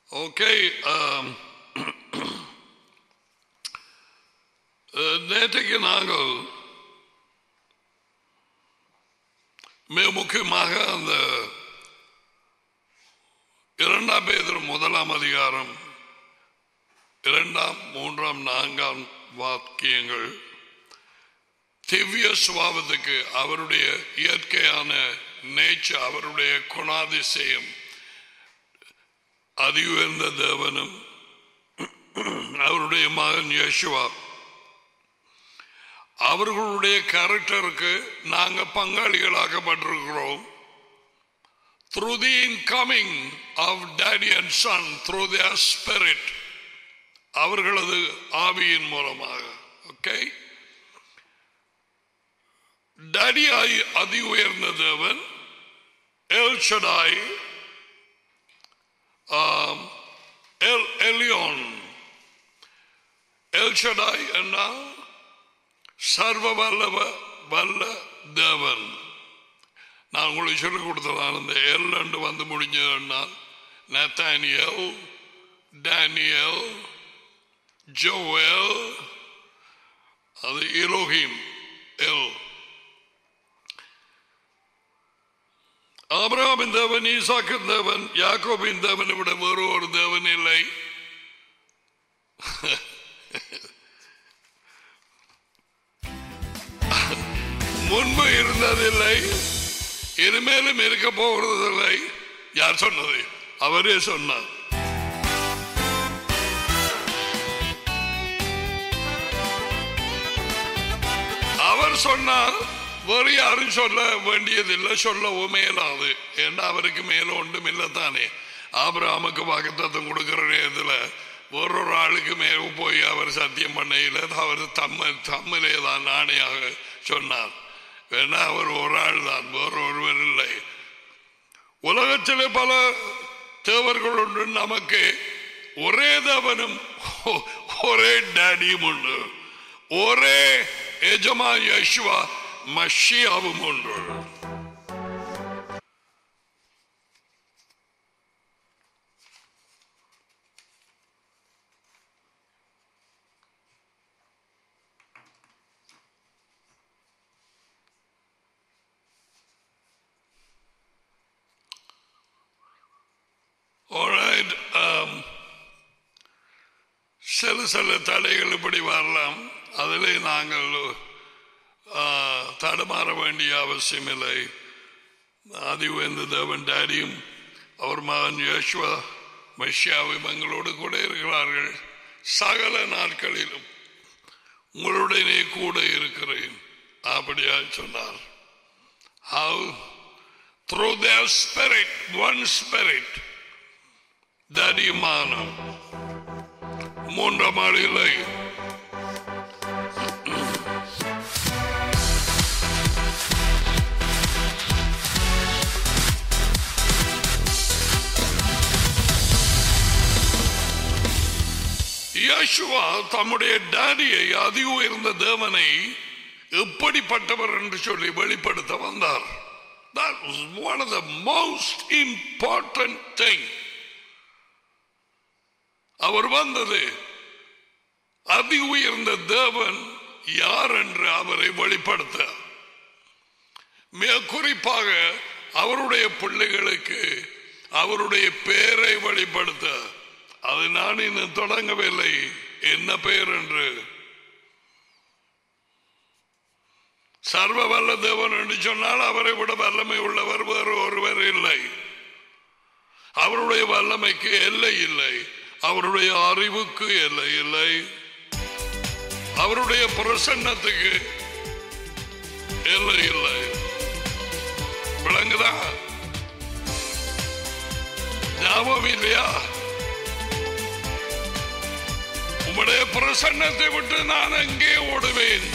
Okay நேற்றைக்கு நாங்கள் மிக முக்கியமாக அந்த இரண்டாம் பேதர் முதலாம் அதிகாரம் இரண்டாம் மூன்றாம் நான்காம் வாக்கியங்கள் திவ்ய சுபாவத்துக்கு அவருடைய இயற்கையான நேச்சர் அவருடைய குணாதிசயம் அதி உயர்ந்த தேவனும் அவருடைய மகன் யேசுவா அவர்களுடைய கேரக்டருக்கு நாங்க பங்காளிகளாக்கப்பட்டிருக்கிறோம் through the incoming of daddy and son through their spirit அவர்களது ஆவியின் மூலமாக ஓகே டடியாய் அதி உயர்ந்த தேவன் El Shaddai El Elyon El Shaddai என்றால் சர்வ வல்லவ வல்ல தேவன் நான் உங்களுக்கு சொல்லிக் கொடுத்ததான் இந்த எல் ரெண்டு வந்து முடிஞ்சதுன்னா நத்தானியல் டேனியல் ஜோவெல் அது இலோஹிம் எல் ஆபிரகாமின் தேவன் ஈசாக்கின் தேவன் யாக்கோபின் தேவனை விட வேறு ஒரு தேவன் இல்லை முன்பு இருந்ததில்லை இனிமேலும் இருக்க போகிறதில்லை யார் சொன்னது அவரே சொன்னார் அவர் சொன்னார் வேறு யாரும் சொல்ல வேண்டியதில்லை சொல்லவும் மேலாது ஏன்னா அவருக்கு மேல ஒன்றும் இல்லை தானே ஆபிரகாமுக்கு வாக்குத்தத்தம் கொடுக்கிற நேரத்தில் வேறொரு ஆளுக்கு மேல போய் அவர் சத்தியம் பண்ணையில் அவர் தம்ம தம்மிலே தான் நாணயாக சொன்னார் ஏன்னா அவர் ஒரு ஆள் தான் வேறு ஒருவர் இல்லை உலகத்தில் பல தேவர்கள் உண்டு நமக்கு ஒரே தேவனும் ஒரே டேடியும் உண்டு ஒரே எஜமா யஷ்வா மஷியாவும் உண்டு Alright, um, சில சில தடைகள் இப்படி வரலாம் அதிலே நாங்கள் ஆ, தடுமாற வேண்டிய அவசியம் இல்லை ஆதி உயர்ந்த தேவன் டேடியும் அவர் மகன் யேசுவா மெஷியாவும் எங்களோடு கூட இருக்கிறார்கள் சகல நாட்களிலும் உங்களுடனே கூட இருக்கிறேன் அப்படியா சொன்னார் How through their spirit, one spirit, தடிமானம் மூன்றாம் ஆள் இல்லை யேசுவா தம்முடைய டாடியை அதி உயர்ந்த தேவனை எப்படிப்பட்டவர் என்று சொல்லி வெளிப்படுத்த வந்தார் That was one of the most important thing. அவர் வந்தது அதி உயர்ந்த தேவன் யார் என்று அவரை வெளிப்படுத்த மிக குறிப்பாக அவருடைய பிள்ளைகளுக்கு அவருடைய பெயரை வெளிப்படுத்த அது நான் இன்னும் தொடங்கவில்லை என்ன பெயர் என்று சர்வ வல்ல தேவன் என்று சொன்னால் அவரை விட வல்லமை உள்ளவர் வேறு ஒருவர் இல்லை அவருடைய வல்லமைக்கு எல்லை இல்லை அவருடைய அறிவுக்கு எல்லை இல்லை அவருடைய பிரசன்னத்துக்கு எல்லை இல்லை விளங்குதா ஞாபகம் இல்லையா உம்முடைய பிரசன்னத்தை விட்டு நான் எங்கே ஓடுவேன்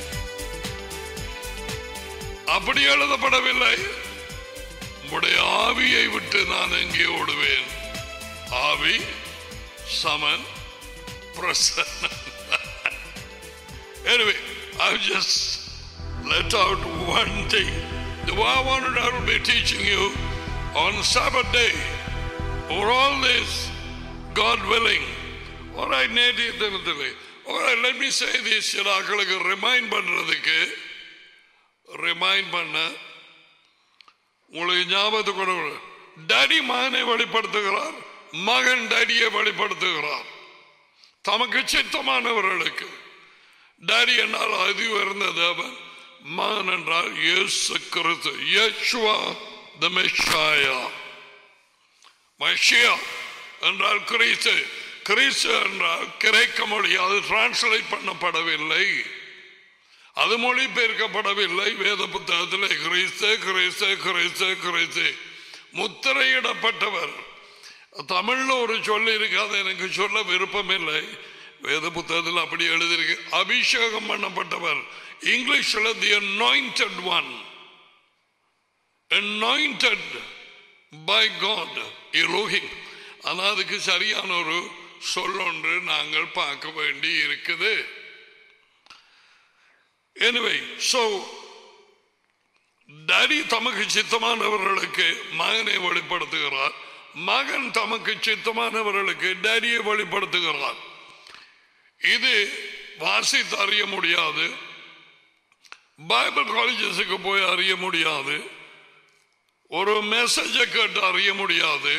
அப்படி எழுதப்படவில்லை உம்முடைய ஆவியை விட்டு நான் எங்கே ஓடுவேன் ஆவி சமன் பிரசன்னம் anyway I've just let out one thing the way I wanted I will be teaching you on Sabbath day for all this God willing. All right, நேற்றைய தினத்தில் All right, let me say this சில ஆக்களுக்கு remind பண்றதுக்கு remind பண்ண உங்களுக்கு ஞாபகத்துக்கு கொண்டு வர டேடி மகனை வெளிப்படுத்துகிறார் மகன் டேடியை வெளிப்படுத்துகிறார் தமக்கு சித்தமானவர்களுக்கு டேடி என்றால் அது உயர்ந்த தேவன் மகன் என்றால் இயேசு கிறிஸ்து யேசுவா த மெஷாயா மஷியா என்றால் கிறிஸ்து கிறிஸ்து என்றால் கிரேக்க மொழி அது டிரான்ஸ்லேட் பண்ணப்படவில்லை அது மொழிபெயர்க்கப்படவில்லை வேத புத்தகத்தில் கிறிஸ்து கிறிஸ்து கிறிஸ்து கிறிஸ்து முத்திரையிடப்பட்டவர் தமிழ்ல ஒரு சொல்லி இருக்காது எனக்கு சொல்ல விருப்பம் இல்லை வேத புத்தகத்தில் அப்படி எழுதியிருக்கு அபிஷேகம் பண்ணப்பட்டவர் இங்கிலீஷ்ல the anointed one anointed by God Elohim ஆனால் அதுக்கு சரியான ஒரு சொல்லொன்று நாங்கள் பார்க்க வேண்டி இருக்குது எனிவே சோ டடி தமக்கு சித்தமானவர்களுக்கு மகனை வெளிப்படுத்துகிறார் மகன் தமக்கு சித்தமானவர்களுக்கு டேடியை வெளிப்படுத்துகிறார் இது வாசித்து அறிய முடியாது பைபிள் காலேஜஸுக்கு போய் அறிய முடியாது ஒரு மெசேஜை கேட்டு அறிய முடியாது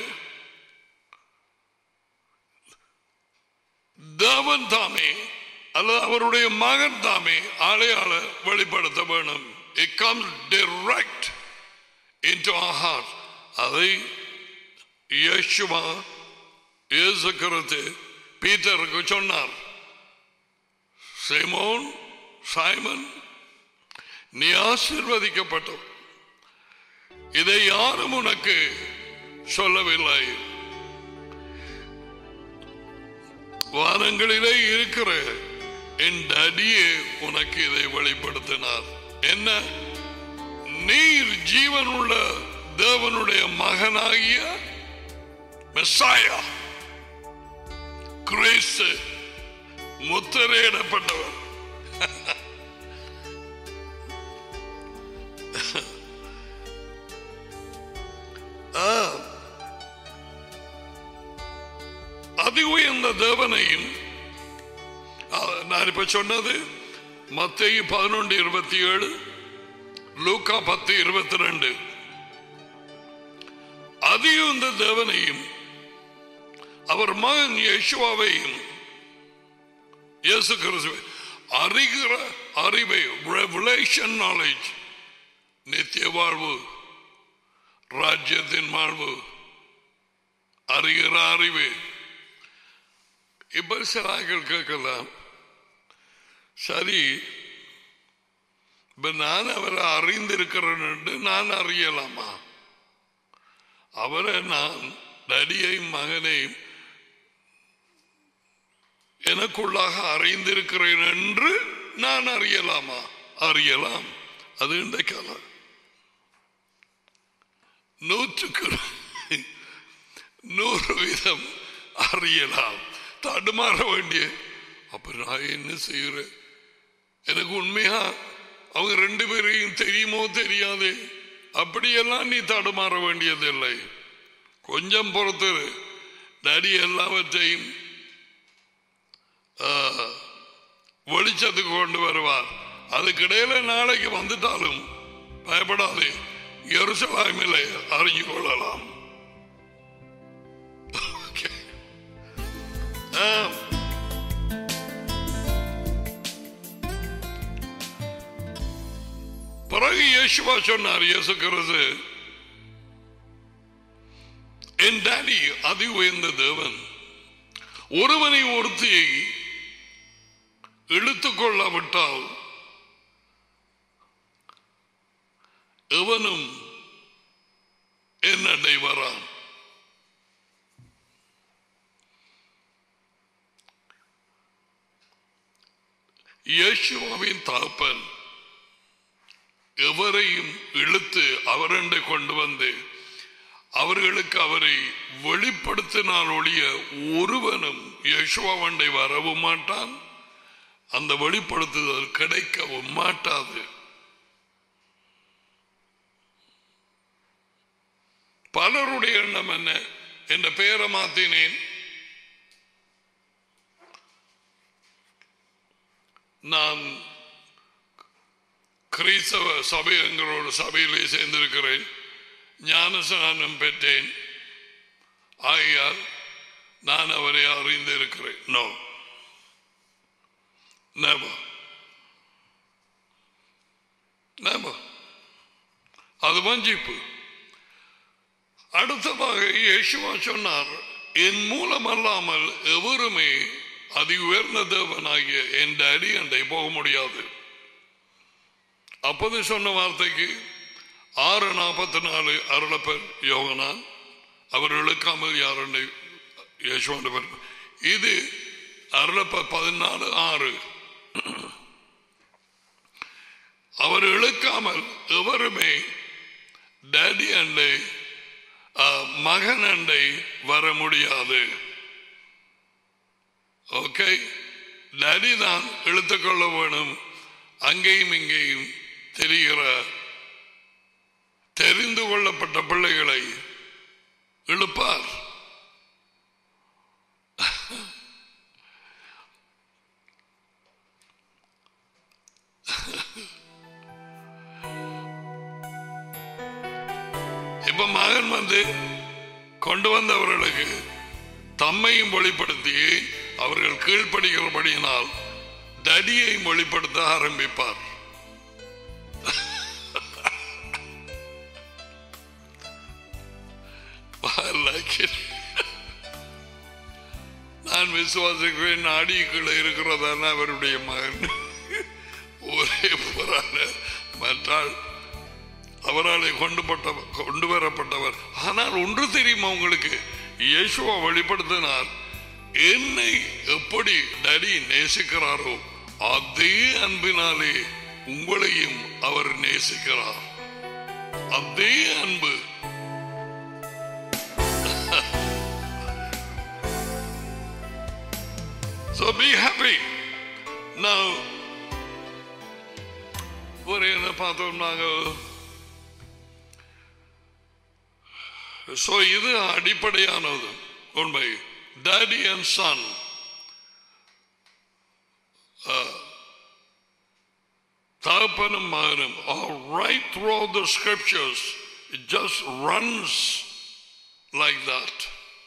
தேவன் தாமே அல்லது அவருடைய மகன் தாமே ஆளையாள வெளிப்படுத்த வேணும் it comes direct into our heart அதை இயேசுவா இயேசு கிறிஸ்து பீட்டருக்கு சொன்னார் சிமோன் சைமன் நீ ஆசீர்வதிக்கப்பட்டவன் இதை யாரும் உனக்கு சொல்லவில்லை வானங்களிலே இருக்கிற என் அடியே உனக்கு இதை வெளிப்படுத்தினார் என்ன நீர் ஜீவனுள்ள தேவனுடைய மகனாகிய மெஸ்ஸாயா கிறிஸ்து முத்திரையிடப்பட்டவர் ஆ. அதி உயர்ந்த தேவனையும் ஆ, நான் இப்ப சொன்னது மத்திய பதினொன்று இருபத்தி ஏழு லூக்கா பத்து இருபத்தி ரெண்டு அதியுந்த தேவனையும் அவர் மகன் யேசுவாவையும் இயேசு கிறிஸ்துவை அறிகிற அறிவை ரெவலேஷன் நாலேஜ் நித்திய வாழ்வு ராஜ்யத்தின் வாழ்வு அறிகிற அறிவு இப்ப சிலாக்கள் கேட்கலாம் சரி இப்ப நான் அவரை அறிந்திருக்கிறேன் என்று நான் அறியலாமா அவரை நான் நடியையும் மகனையும் எனக்குள்ளாக அறிந்திருக்கிறேன் என்று நான் அறியலாமா அறியலாம் அது இன்றைக்காலம் நூற்றுக்கு நூறு வீதம் அறியலாம் தடுமாற வேண்டிய அப்ப நான் என்ன செய்யறேன் எனக்கு உண்மையா அவங்க ரெண்டு பேரையும் தெரியுமோ தெரியாது அப்படியெல்லாம் நீ தடுமாற வேண்டியதில்லை கொஞ்சம் பொறுத்து நடி எல்லாவற்றையும் ஆ, வெளிச்சத்துக்கு கொண்டு வருவார் அதுக்கிடையில நாளைக்கு வந்துட்டாலும் பயப்படாதே எருசலாமில் அறிஞ்சு கொள்ளலாம் Okay. ஆ. பிறகு இயேசுவா சொன்னார் இயேசு கிறிஸ்து என் டாடி அதி உயர்ந்த தேவன் ஒருவனை ஒருத்தியை இழுத்துக் கொள்ளாவிட்டால் எவனும் என்னடை வரான் இயேசுவாவின் தகப்பன் எவரையும் இழுத்து அவரண்டை கொண்டு வந்து அவர்களுக்கு அவரை வெளிப்படுத்தினால் ஒழிய ஒருவனும் யசுவாவண்டை வரவும் மாட்டான் அந்த வெளிப்படுத்துதல் கிடைக்கவும் மாட்டாது பலருடைய எண்ணம் என்ன என்ற பெயரை மாத்தினேன் நான் கிறிஸ்தவ சபை எங்களோட சபையிலே சேர்ந்திருக்கிறேன் ஞானஸ்நானம் பெற்றேன் ஆகையால் நான் அவரை அறிந்திருக்கிறேன் நோ never never அது வஞ்சிப்பு அடுத்ததாக இயேசுவா சொன்னார் என் மூலம் அல்லாமல் எவருமே அதி உயர்ந்த தேவனாகிய என் டேடி அண்டை போக முடியாது அப்போது சொன்ன வார்த்தைக்கு ஆறு நாற்பத்தி நாலு அருளப்பர் யோகனான் அவர் இழுக்காமல் யாருண்டை யேசுவான் இது அருளப்ப பதினாலு ஆறு அவர் இழுக்காமல் எவருமே டேடி அண்டை அஹ், மகன் அண்டை வர முடியாது ஓகே டேடி தான் இழுத்துக்கொள்ள வேணும் அங்கேயும் இங்கேயும் தெரிகிற தெரிந்து கொள்ளப்பட்ட பிள்ளைகளை இழுப்பார் இப்ப மகன் வந்து கொண்டு வந்தவர்களுக்கு தம்மையும் வெளிப்படுத்தி அவர்கள் கீழ்ப்படுகிறபடியினால் தடியையும் வெளிப்படுத்த ஆரம்பிப்பார் I like it. நான் விசுவாசிக்கிறேன் நாடிக்குள்ள இருக்கிறதான அவருடைய மகன் ஒரே போரான மற்றால் அவராலே கொண்டு பட்ட- கொண்டு வரப்பட்டவர் ஆனால் ஒன்று தெரியுமா உங்களுக்கு இயேசுவா வெளிப்படுத்தினார் என்னை எப்படி டடி நேசிக்கிறாரோ அதே அன்பினாலே உங்களையும் அவர் நேசிக்கிறார் அதே அன்பு So be happy. Now, ஒரு என்ன பார்த்தோம் நாங்கள் ஸோ இது அடிப்படையானது உண்மை டேடி அண்ட் சன் தகப்பனும் மகனும் right through the scriptures it just runs like that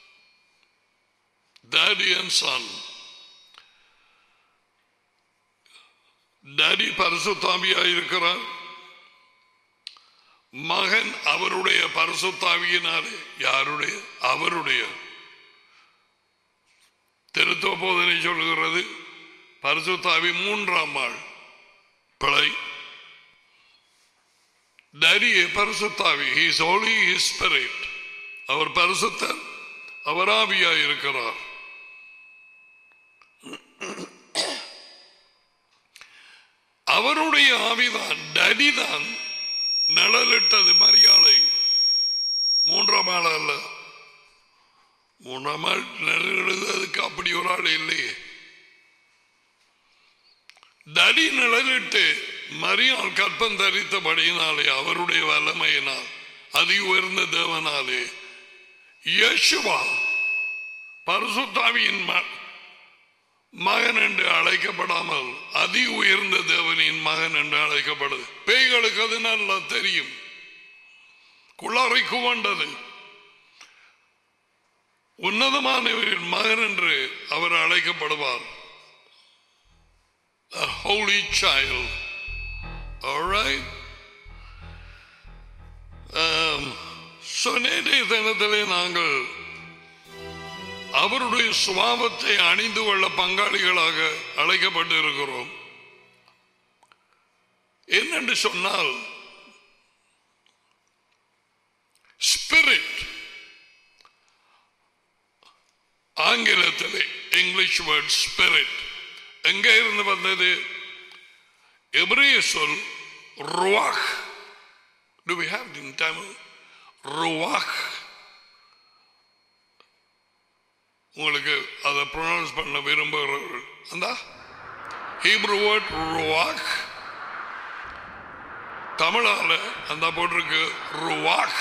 daddy and son daddy பரிசுத்தாவியாக இருக்கிறார் மகன் அவருடைய பரிசுத்தாவியினாலே யாருடைய அவருடைய திருத்துவ போதனை சொல்லுகிறது பரிசுத்தாவி மூன்றாம் ஆள் பிழை டேடியே பரிசுத்தாவி ஹீஸ் ஓலி ஹிஸ் ஸ்பிரிட் அவர் பரிசுத்தர் அவர் ஆவியாய் இருக்கிறார் அவருடைய ஆவிதான் டடி தான் நிழலிட்டது மரியாதை மூன்றாம் ஆள் அல்ல மூன்றாம் ஆள் நிழலிடுறதுக்கு அப்படி ஒரு ஆள் இல்லையே தடி நிழலிட்டு மரியாள் கற்பம் தரித்தபடியினாலே அவருடைய வல்லமையினால் அதி உயர்ந்த தேவனாலே யேசுவா பரிசுத்தாவியின் ம- மகன் என்று அழைக்கப்படாமல் அதி உயர்ந்த தேவனின் மகன் என்று அழைக்கப்படுது பேய்களுக்கு அது நல்லா தெரியும் குளாரை குவண்டது உன்னதமானவரின் மகன் என்று அவர் அழைக்கப்படுவார் A holy child. All right. Um, so நேற்றைய தினத்திலே நாங்கள் அவருடைய சுபாவத்தை அணிந்து கொள்ள பங்காளிகளாக அழைக்கப்பட்டு இருக்கிறோம் என்னென்று சொன்னால் ஸ்பிரிட் ஆங்கிலத்திலே இங்கிலீஷ் வேர்ட் ஸ்பிரிட் எங்க இருந்து வந்தது எபிரேய சொல் ruach to we have in Tamil ruach உங்களுக்கு அதை ப்ரொனவுன்ஸ் பண்ண விரும்புகிறவர்கள் அந்த ஹீப்ரு வேர்ட் ருவாக் தமிழால அந்த போட்டிருக்கு ருவாக்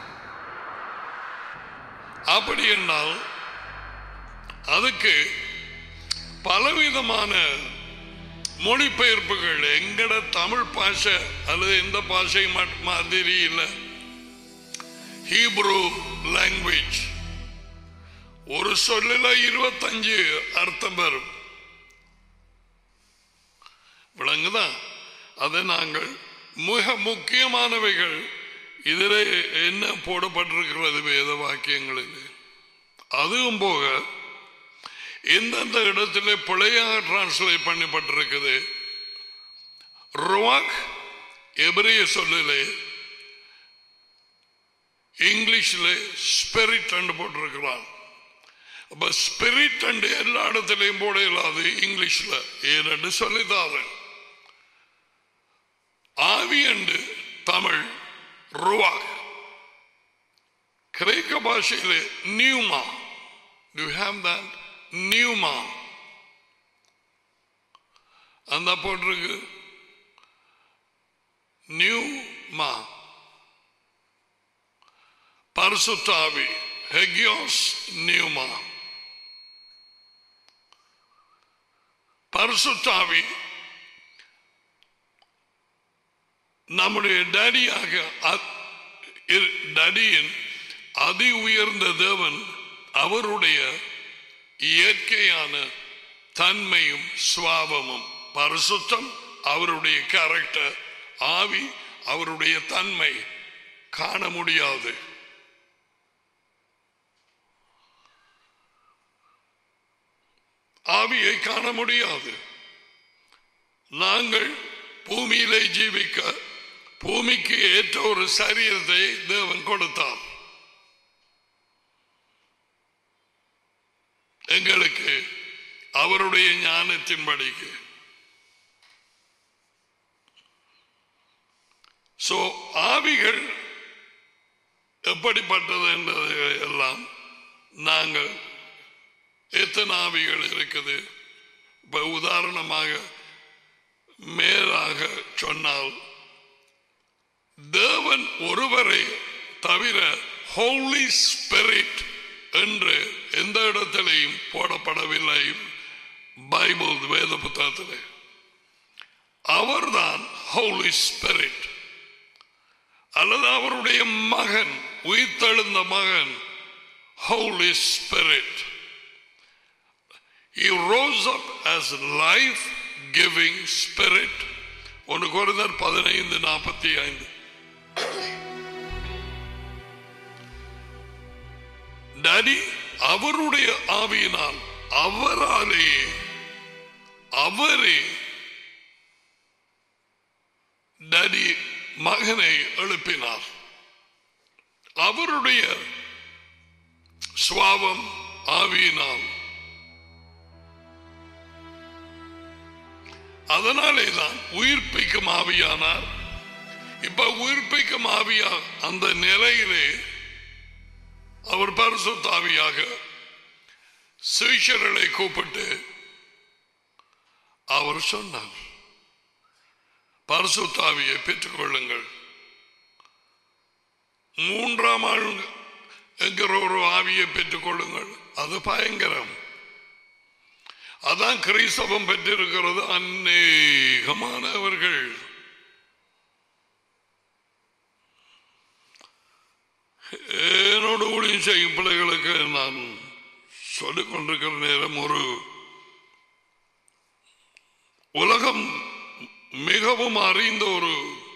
அப்படி என்றால் அதுக்கு பலவிதமான மொழிபெயர்ப்புகள் எங்கட தமிழ் பாஷை அல்லது எந்த பாஷை ம- மாதிரி இல்லை ஹீப்ரு லாங்குவேஜ் ஒரு சொல்லில இருபத்தஞ்சு அர்த்தம் வரும் விளங்குதா அதை நாங்கள் மிக முக்கியமானவைகள் இதில் என்ன போடப்பட்டிருக்கிறது வேத வாக்கியங்களில் அதுவும் போக எந்தெந்த இடத்துல பிழையாக டிரான்ஸ்லேட் பண்ணப்பட்டிருக்குது ருவாக் எபிரிய சொல்லிலே இங்கிலீஷில் ஸ்பிரிட் என்று போட்டிருக்கிறான் அப்ப ஸ்பிரிட் அண்டு எல்லா இடத்துலையும் போட இல்லாது இங்கிலீஷ்ல ஏனென்று சொல்லித்தாரு ஆவி அண்டு தமிழ் ருவாக் கிரேக்க பாஷையிலே pneuma to have that pneuma அந்த போட்டிருக்கு நியூமா பரிசுத்தாவி ஹெகியோஸ் நியூமா பரிசுத்தாவி நம்முடைய டேடியாக அ- இரு- டேடியின் அதி உயர்ந்த தேவன் அவருடைய இயற்கையான தன்மையும் சுவாபமும் பரிசுத்தம் அவருடைய கேரக்டர் ஆவி அவருடைய தன்மை காண முடியாது ஆவியை காண முடியாது நாங்கள் பூமியிலே ஜீவிக்க பூமிக்கு ஏற்ற ஒரு சரீரத்தை தேவன் கொடுத்தார் எங்களுக்கு அவருடைய ஞானத்தின்படிக்கு சோ ஆவிகள் எப்படிப்பட்டது என்பது எல்லாம் நாங்கள் எத்தனை ஆவிகள் இருக்குது இப்ப உதாரணமாக மேலாக சொன்னால் தேவன் ஒருவரை தவிர ஹோலி ஸ்பிரிட் என்று எந்த இடத்திலையும் போடப்படவில்லை பைபிள் வேத புத்தகத்திலே அவர்தான் ஹோலி ஸ்பிரிட் அல்லது அவருடைய மகன் உயிர்த்தெழுந்த மகன் holy spirit He rose up as life giving spirit. ஒன்று குறைந்தர் பதினைந்து நாற்பத்தி ஐந்து டாடி அவருடைய ஆவியினால் அவராலே அவரே டாடி மகனை எழுப்பினார் அவருடைய சுவாபம் ஆவியினால் அதனாலே தான் உயிர்ப்பிக்கும் ஆவியானார் இப்ப உயிர்ப்பிக்கும் ஆவியா அந்த நிலையிலே அவர் பரிசுத்தாவியாக சுவிஷர்களை கூப்பிட்டு அவர் சொன்னார் பரிசுத்தாவியை பெற்றுக்கொள்ளுங்கள் மூன்றாம் ஆள் என்கிற ஒரு ஆவியை பெற்றுக்கொள்ளுங்கள் அது பயங்கரம் அதான் கிறிஸ்தவம் பெற்றிருக்கிறது அநேகமானவர்கள் என்னோடு ஊழியம் செய்யும் பிள்ளைகளுக்கு நான் சொல்லிக் கொண்டிருக்கிற நேரம் ஒரு உலகம் மிகவும் அறிந்த ஒரு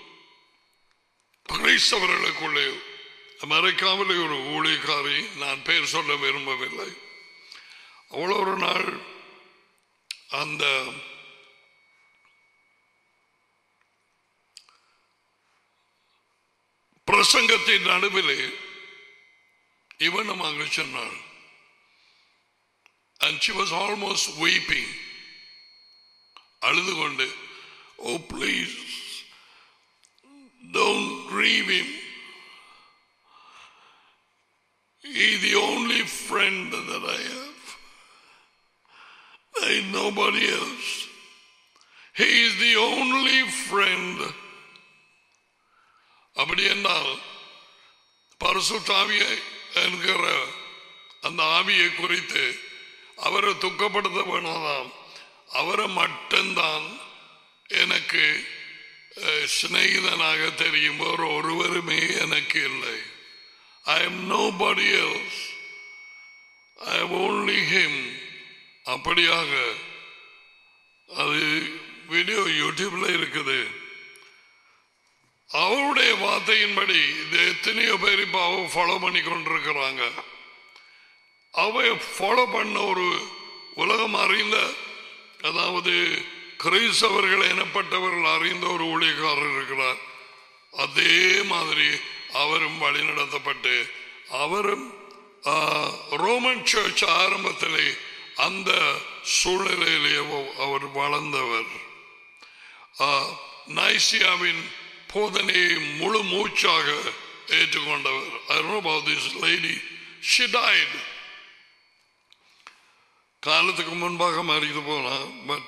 கிறிஸ்தவர்களுக்குள்ளே அமெரிக்காவிலே ஒரு ஊழியக்காரி நான் பெயர் சொல்ல விரும்பவில்லை அவ்வளோ ஒரு நாள் அந்த பிரசங்கத்தின் நடுவிலே இவனமாக சொன்னாள் and she was almost weeping அழுது கொண்டு oh please don't grieve him he's the only friend that I have there ain't nobody else he is the only friend அப்படி என்றால் பரிசுத்தாவியை என்கிற அந்த ஆவியை குறித்து அவரை துக்கப்படுத்த வேணாதாம் அவரை மட்டும்தான் எனக்கு அஹ், சிநேகிதனாக தெரியும் வேறு ஒருவருமே எனக்கு இல்லை I am nobody else I am only him அப்படியாக அது வீடியோ யூடியூப்ல இருக்குது அவருடைய வார்த்தையின்படி இது எத்தனையோ பேர் இப்போ அவ ஃபாலோ பண்ணி கொண்டிருக்கிறாங்க அவ ஃபாலோ பண்ண ஒரு உலகம் அறிந்த அதாவது கிறிஸ்தவர்கள் எனப்பட்டவர்கள் அறிந்த ஒரு ஊழியக்காரர் இருக்கிறார் அதே மாதிரி அவரும் வழிநடத்தப்பட்டு அவரும் ஆ, ரோமன் சர்ச் ஆரம்பத்திலே அந்த சூழ்நிலையிலே அவ- அவர் வளர்ந்தவர் ஆ, நைசியாவின் போதனையை முழு மூச்சாக ஏற்றுக்கொண்டவர் I don't know about this lady. She died. காலத்துக்கு முன்பாக மறித்து போனா பட்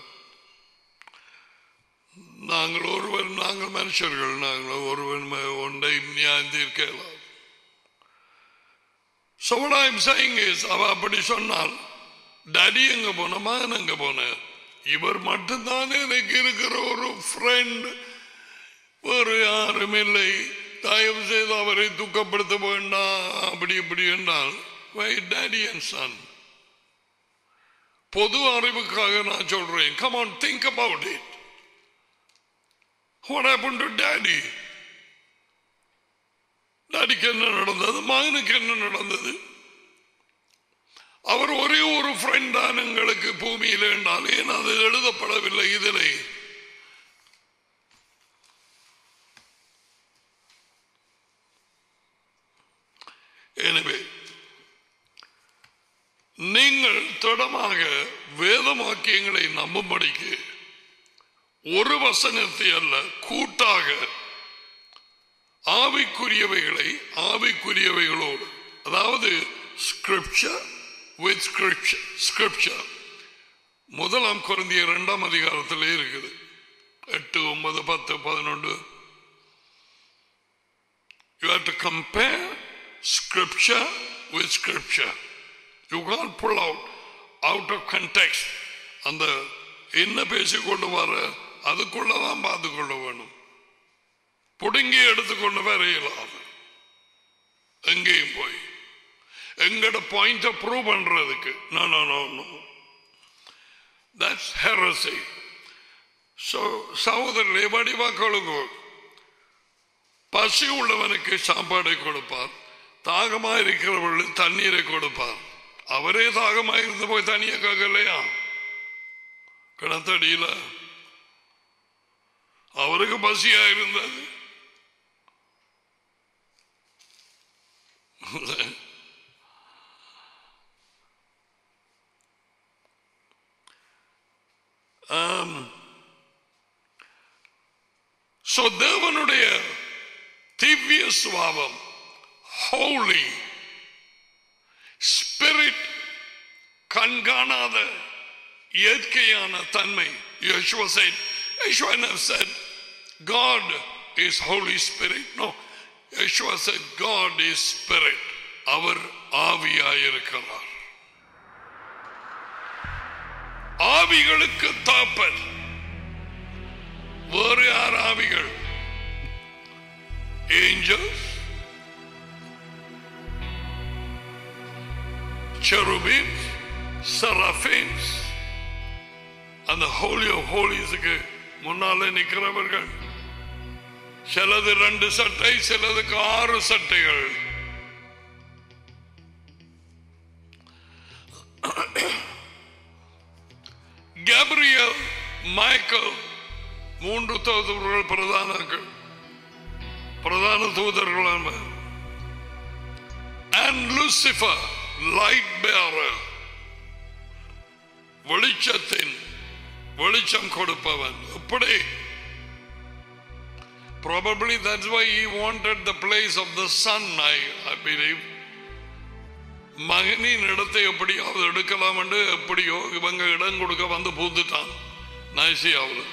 நாங்கள் ஒருவர் நாங்கள் மனுஷர்கள் நாங்கள் ஒருவர் ம- ஒன்றை நியாயம் தீர்க்கலாம் So what I'm saying is, அவ அப்படி சொன்னால் டாடி எங்க போன மகன் எங்க போன இவர் மட்டும்தான் எனக்கு இருக்கிற ஒரு ஃப்ரெண்ட் வேறு யாரும் இல்லை தயவு செய்து அவரை துக்கப்படுத்த வேண்டாம் அப்படி இப்படி என்றால் வை டாடி அண்ட் சன் பொது அறிவுக்காக நான் சொல்றேன் come on think about it What happened to daddy? டாடிக்கு என்ன நடந்தது மகனுக்கு என்ன நடந்தது அவர் ஒரே ஒரு ஃப்ரெண்ட் தான் எங்களுக்கு பூமியில் என்றால் ஏன் அது எழுதப்படவில்லை இதிலே எனவே நீங்கள் திடமாக வேத வாக்கியங்களை நம்பும்படிக்கு ஒரு வசனத்தை அல்ல கூட்டாக ஆவிக்குரியவைகளை ஆவிக்குரியவைகளோடு அதாவது ஸ்கிரிப்சர் வித் ஸ்கிரிப்சர் ஸ்கிரிப்சர் முதலாம் குறைந்திய இரண்டாம் அதிகாரத்திலே இருக்குது எட்டு ஒன்பது பத்து பதினொன்று you have to compare scripture with scripture you can pull out out of context அந்த என்ன பேசிக்கொண்டு வர அதுக்குள்ளதான் பார்த்து கொள்ள வேணும் புடுங்கி எடுத்துக்கொண்டு வர இயலாது எங்கேயும் போய் எங்கட பாயிண்ட ப்ரூவ் பண்றதுக்கு no no no no that's heresy so சகோதரர்களே வடிவாக்களுக்கு பசி உள்ளவனுக்கு சாப்பாடை கொடுப்பார் தாகமா இருக்கிறவர்களுக்கு தண்ணீரை கொடுப்பார் அவரே தாகமா இருந்து போய் தண்ணியை கேட்கலையா கிணத்தடியில அவருக்கு பசியா இருந்தது ஆம். So, தேவனுடைய திவ்ய சுவாபம் ஹோலி ஸ்பிரிட் கண்காணாத இயற்கையான தன்மை Yeshua said Yeshua never said God is Holy Spirit no Yeshua said God is Spirit அவர் ஆவியாயிருக்கிறார் ஆவிகளுக்கு தாப்பன் வேறு யார் ஆவிகள் ஏஞ்சல்ஸ் cherubims, seraphims, அந்த ஹோலி ஆஃப் ஹோலிஸுக்கு முன்னாலே நிற்கிறவர்கள் சிலது ரெண்டு சட்டை சிலதுக்கு ஆறு சட்டைகள் கேப்ரியல் மைக்கேல் மூன்று தூதர்கள் பிரதானங்கள் பிரதான தூதர்கள் என்பது and Lucifer, light bearer, வெளிச்சத்தின் வெளிச்சம் கொடுப்பவன் எப்படி Probably that's why he wanted the place of the sun, I, I believe. மகனின் இடத்தை எப்படியாவது எடுக்கலாம் என்று எப்படியோ இவங்க இடம் கொடுக்க வந்து பூந்துட்டான் நைசியாவில்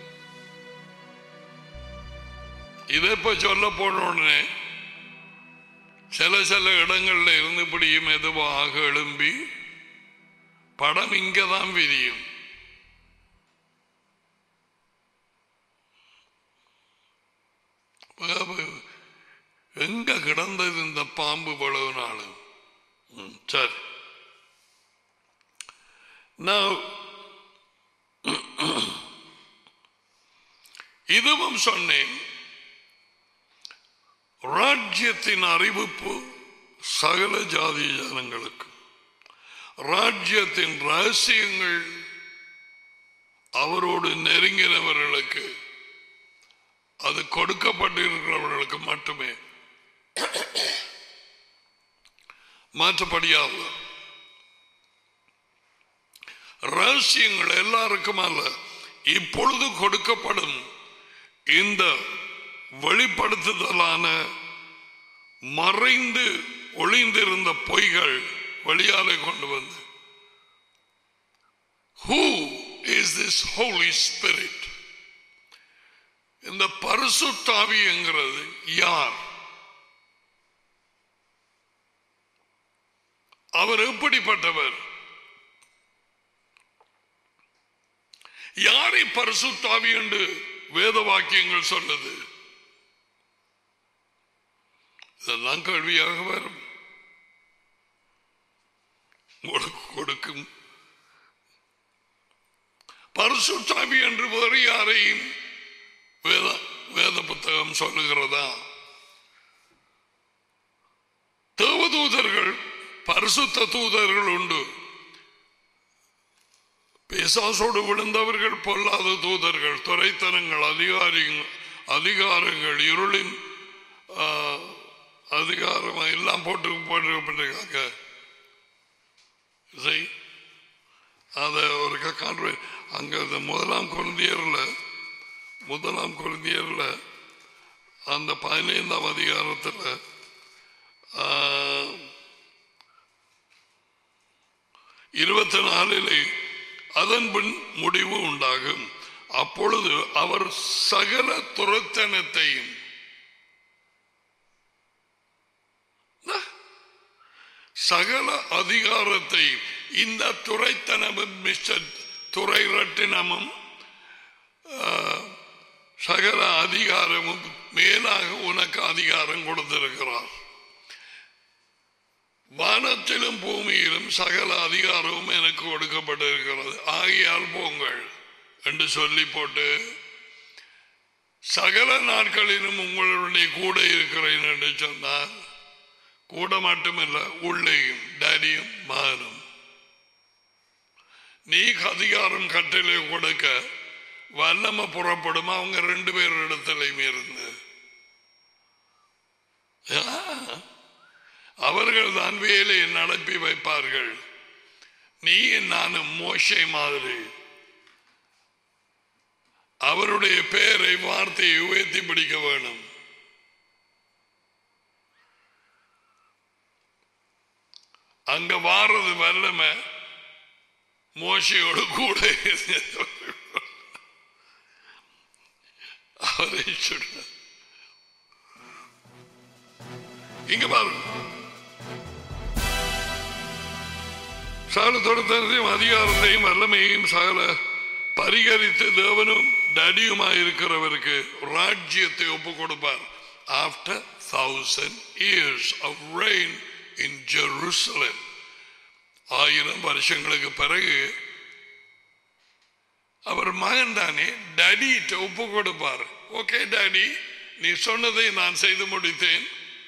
இதை இப்ப சொல்ல போன உடனே சில சில இடங்கள்ல இருந்து இப்படி மெதுவாக எழும்பி படம் இங்கதான் விரியும் எங்க கிடந்தது இந்த பாம்பு இவ்வளவு நாள் ம், சரி Now, இதுவும் சொன்னேன் ராஜ்யத்தின் அறிவிப்பு சகல ஜாதி ஜனங்களுக்கு ராஜ்யத்தின் ரகசியங்கள் அவரோடு நெருங்கினவர்களுக்கு அது கொடுக்கப்பட்டிருக்கிறவர்களுக்கு மட்டுமே மாற்றப்படியாது ரகசியங்கள் எல்லாருக்கும் அல்ல இப்பொழுது கொடுக்கப்படும் இந்த வெளிப்படுத்துதலான மறைந்து ஒளிந்திருந்த பொய்கள் வெளியாலே கொண்டு வந்து who is this holy spirit இந்த பரிசுத்தாவி என்கிறது யார் அவர் எப்படிப்பட்டவர் யாரை பரிசுத்தாவி என்று வேத வாக்கியங்கள் சொன்னது இதெல்லாம் கேள்வியாக வரும் உங்களுக்கு கொடுக்கும் பரிசுத்தாவி என்று வேறு யாரையும் வேத வேத புத்தகம் சொல்லுகிறதா தேவதூதர்கள் பரிசுத்த தூதர்கள் உண்டு பிசாசோடு விழுந்தவர்கள் பொல்லாத தூதர்கள் துறைத்தனங்கள் அதிகாரிகள் அதிகாரங்கள் இருளின் ஆ, அதிகாரம் எல்லாம் போட்டு போட்டிருக்காங்க இசை அதை ஒரு காண்பு அங்க இந்த முதலாம் குழந்தையர்ல முதலாம் குழந்தையர்ல அந்த பதினைந்தாம் அதிகாரத்தில் இருபத்தி நாலிலே அதன் பின் முடிவு உண்டாகும் அப்பொழுது அவர் சகல துரத்தனத்தையும் சகல அதிகாரத்தை இந்த துறைத்தனமும் மிஸ்டர் துறை ரட்டினமும் சகல அதிகாரமும் மேலாக உனக்கு அதிகாரம் கொடுத்திருக்கிறார் வானத்திலும் பூமியிலும் சகல அதிகாரமும் எனக்கு கொடுக்கப்பட்டிருக்கிறது ஆகியால் போங்கள் என்று சொல்லி போட்டு சகல நாட்களிலும் உங்களுடைய கூட இருக்கிறேன் என்று சொன்னார் கூட மட்டுமல்ல உள்ளேயும் டேடியும் மகனும் நீ அதிகாரம் கட்டளை கொடுக்க வல்லம புறப்படும் அவங்க ரெண்டு பேர் இடத்துலையும் இருந்து அவர்கள் தான் வேலையை நடப்பி வைப்பார்கள் நீ நானும் மோசை மாதிரி அவருடைய பெயரை வார்த்தையை உயர்த்தி பிடிக்க வேணும் அங்க வாரது வல்லம மோசையோடு கூட அவரை சொன்ன இங்க பாருங்க சகல தொடர்த்தையும் அதிகாரத்தையும் வல்லமையையும் சகல பரிகரித்து தேவனும் டடியுமாயிருக்கிறவருக்கு ராஜ்யத்தை ஒப்பு கொடுப்பார் after thousand years of reign in Jerusalem ஆயிரம் வருஷங்களுக்கு பிறகு அவர் மகன் தானே டடிட்ட ஒப்பு கொடுப்பார் ஓகே டாடி நீ சொன்னதை நான் செய்து முடித்தேன்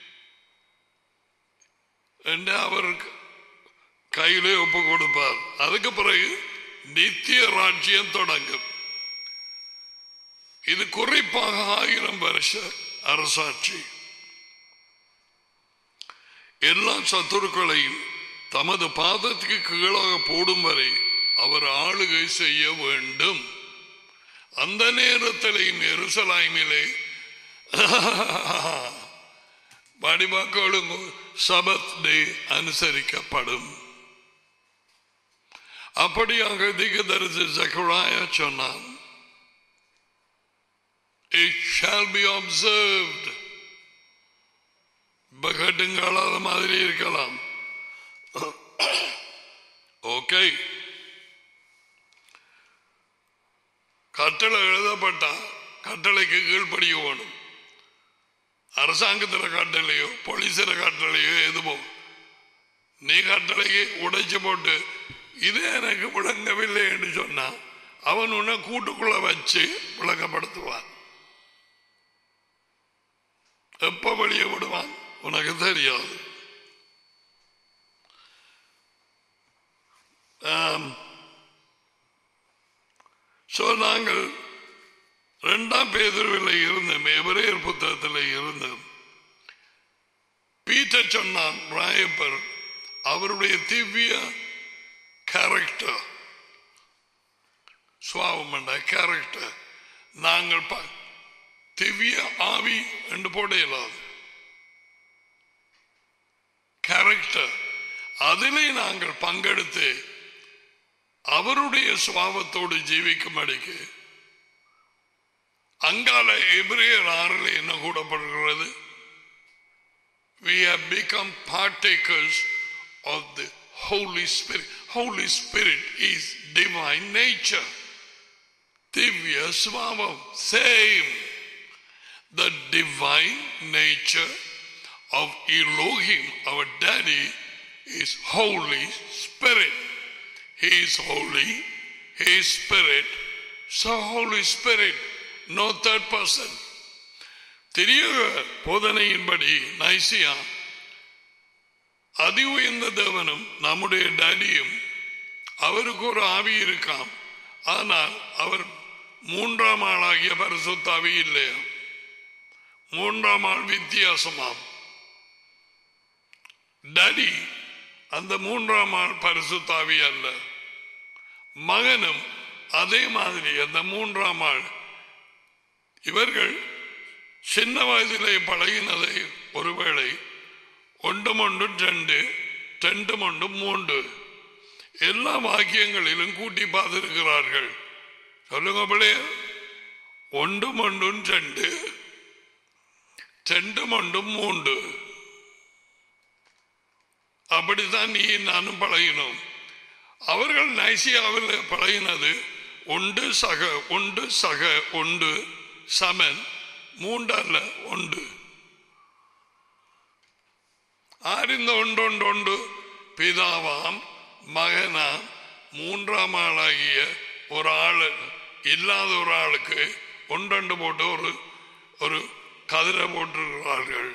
என்று அவருக்கு கையிலே ஒப்பு கொடுப்பார் அதுக்கு பிறகு நித்திய ராஜ்யம் தொடங்கும் இது குறிப்பாக ஆயிரம் வருஷ அரசாட்சி எல்லா சத்துருக்களையும் தமது பாதத்துக்கு கீழாக போடும் வரை அவர் ஆளுகை செய்ய வேண்டும் அந்த நேரத்திலையும் எருசலாய்மிலே வடிவாக்களும் சபத் டே அனுசரிக்கப்படும் அப்படியாக திகதரிசி ஜக்கராயா சொன்னான் It shall be observed. பகட்டுங்காலாத மாதிரி இருக்கலாம் ஓகே கட்டளை எழுதப்பட்டா கட்டளைக்கு கீழ்ப்படிய வேணும் அரசாங்கத்தில் கட்டளையோ போலீஸில் கட்டளையோ எதுவோ நீ கட்டளையை உடைச்சு போட்டு இது எனக்கு விளங்கவில்லை என்று சொன்னா அவன் உன்னை கூட்டுக்குள்ள வச்சு விளங்கப்படுத்துவான் எப்ப வெளியே விடுவான் உனக்கு தெரியாது ஸோ நாங்கள் ரெண்டாம் பேதர்வில் இருந்தோம் எவரேர் புத்தகத்தில் இருந்தோம் பீட்டர் சொன்னான் ராயப்பர் அவருடைய திவ்ய கேரக்டர் சுவாபம் என்ற கேரக்டர் நாங்கள் ப- திவ்ய ஆவி என்று போட இயலாது கேரக்டர் அதிலே நாங்கள் பங்கெடுத்து அவருடைய சுவாபத்தோடு ஜீவிக்கும்படிக்கு அங்கால எபிரேயர் ஆறில் என்ன கூடப்படுகிறது we have become partakers of the Holy Spirit. Holy Spirit is divine nature. Divya Swavam. Same. The divine nature of Elohim, our daddy, is Holy Spirit. He is holy. He is Spirit. So Holy Spirit, no third person. தெரிய போதனையின்படி நைசியா அதி உயர்ந்த தேவனும் நம்முடைய டேடியும் அவருக்கு ஒரு ஆவி இருக்காம் ஆனால் அவர் மூன்றாம் ஆளாகிய பரிசுத்தாவி இல்லையா மூன்றாம் ஆள் வித்தியாசமாம் டடி அந்த மூன்றாம் ஆள் பரிசுத்தாவி அல்ல மகனும் அதே மாதிரி அந்த மூன்றாம் ஆள் இவர்கள் சின்ன வயதிலே பழகினதை ஒருவேளை ஒன்றும் ஒன்றும் ரெண்டு ரெண்டும் ஒன்றும் மூன்று எல்லா வாக்கியங்களிலும் கூட்டி பார்த்திருக்கிறார்கள் சொல்லுங்க பிள்ளைய ஒன்றும் ஒன்றும் ரெண்டு ரெண்டும் ஒன்றும் மூன்று அப்படித்தான் நீ நானும் பழகினோம் அவர்கள் நைசியாவில் பழகினது ஒன்று சக ஒன்று சக ஒன்று சமன் மூன்றல்ல ஒன்று ஆறிந்த ஒன்றொண்டொண்டு பிதாவாம் மகனாம் மூன்றாம் ஆளாகிய ஒரு ஆள் இல்லாத ஒரு ஆளுக்கு ஒன்றொண்டு போட்டு ஒரு ஒரு கதிரை போட்டிருக்கிறார்கள்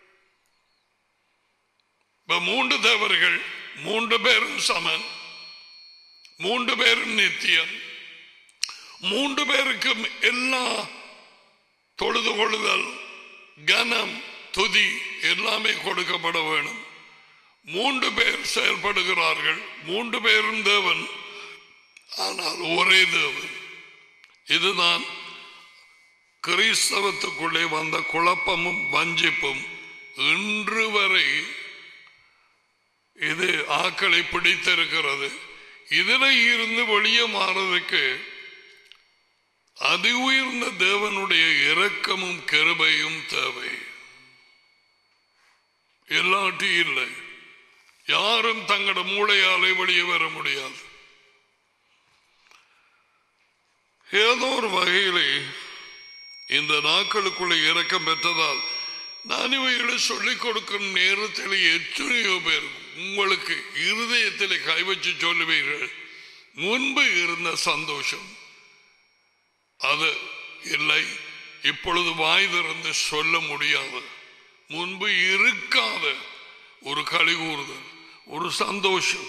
இப்ப மூன்று தேவர்கள் மூன்று பேரும் சமன் மூன்று பேரும் நித்தியம் மூன்று பேருக்கும் எல்லா தொழுது கொள்ளுதல் கனம் துதி எல்லாமே கொடுக்கப்பட வேணும் மூன்று பேர் செயல்படுகிறார்கள் மூன்று பேரும் தேவன் ஆனால் ஒரே தேவன் இதுதான் கிறிஸ்தவத்துக்குள்ளே வந்த குழப்பமும் வஞ்சிப்பும் இன்று வரை இது ஆக்களை பிடித்திருக்கிறது இதுல இருந்து வெளியே மாறதுக்கு அதி உயர்ந்த தேவனுடைய இரக்கமும் கிருபையும் தேவை எல்லாட்டி இல்லை யாரும் தங்களோட மூளையாலே வெளியே வர முடியாது ஏதோ ஒரு வகையிலே இந்த நாட்களுக்குள்ள இரக்கம் பெற்றதால் நான் இவைகளை சொல்லிக் கொடுக்கும் நேரத்தில் எத்தனையோ பேர் உங்களுக்கு இருதயத்தில் கை வச்சு சொல்லுவீர்கள் முன்பு இருந்த சந்தோஷம் அது இல்லை இப்பொழுது வாய் திறந்து சொல்ல முடியாது முன்பு இருக்காத ஒரு களி கூறுதல் ஒரு சந்தோஷம்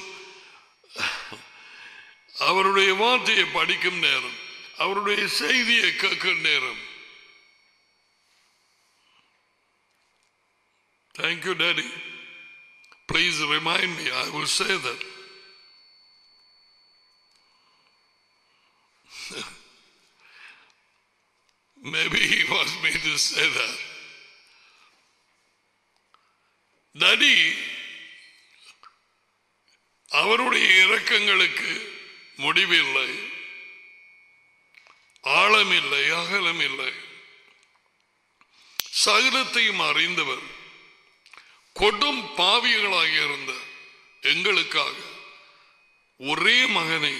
அவருடைய வார்த்தையை படிக்கும் நேரம் அவருடைய செய்தியை கேட்கும் நேரம் Thank you, Daddy. Please remind me, I will say that. Maybe he wants me to say that. Daddy, அவருடைய இரக்கங்களுக்கு முடிவில்லை ஆழமில்லை அகலமில்லை சகலத்தையும் அறிந்தவர் கொடும் பாவிகளாக இருந்த எங்களுக்காக ஒரே மகனை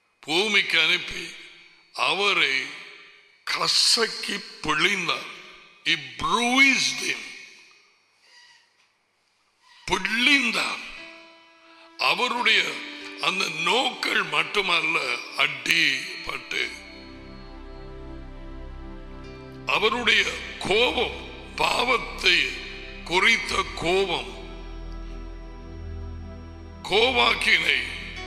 பூமிக்கு அனுப்பி அவரை கசக்கி பிழிந்தார் he bruised him புள்ளிந்தார் அவருடைய அந்த நோக்கள் மட்டுமல்ல அடிபட்டு அவருடைய கோபம் பாவத்தை குறித்த கோபம் கோவாக்கினை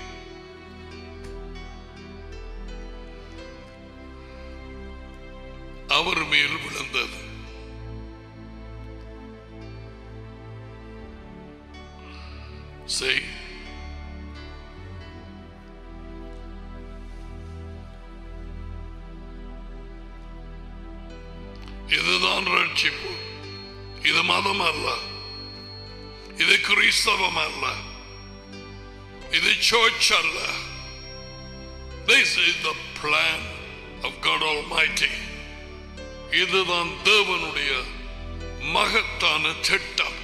அவர் மேல் விழுந்தது செய் இதுதான் ரட்சிப்பு இது மதம் அல்ல இது கிறிஸ்தவம் அல்ல இது சர்ச் அல்ல this is the plan of God almighty இதுதான் தேவனுடைய மகத்தான திட்டம்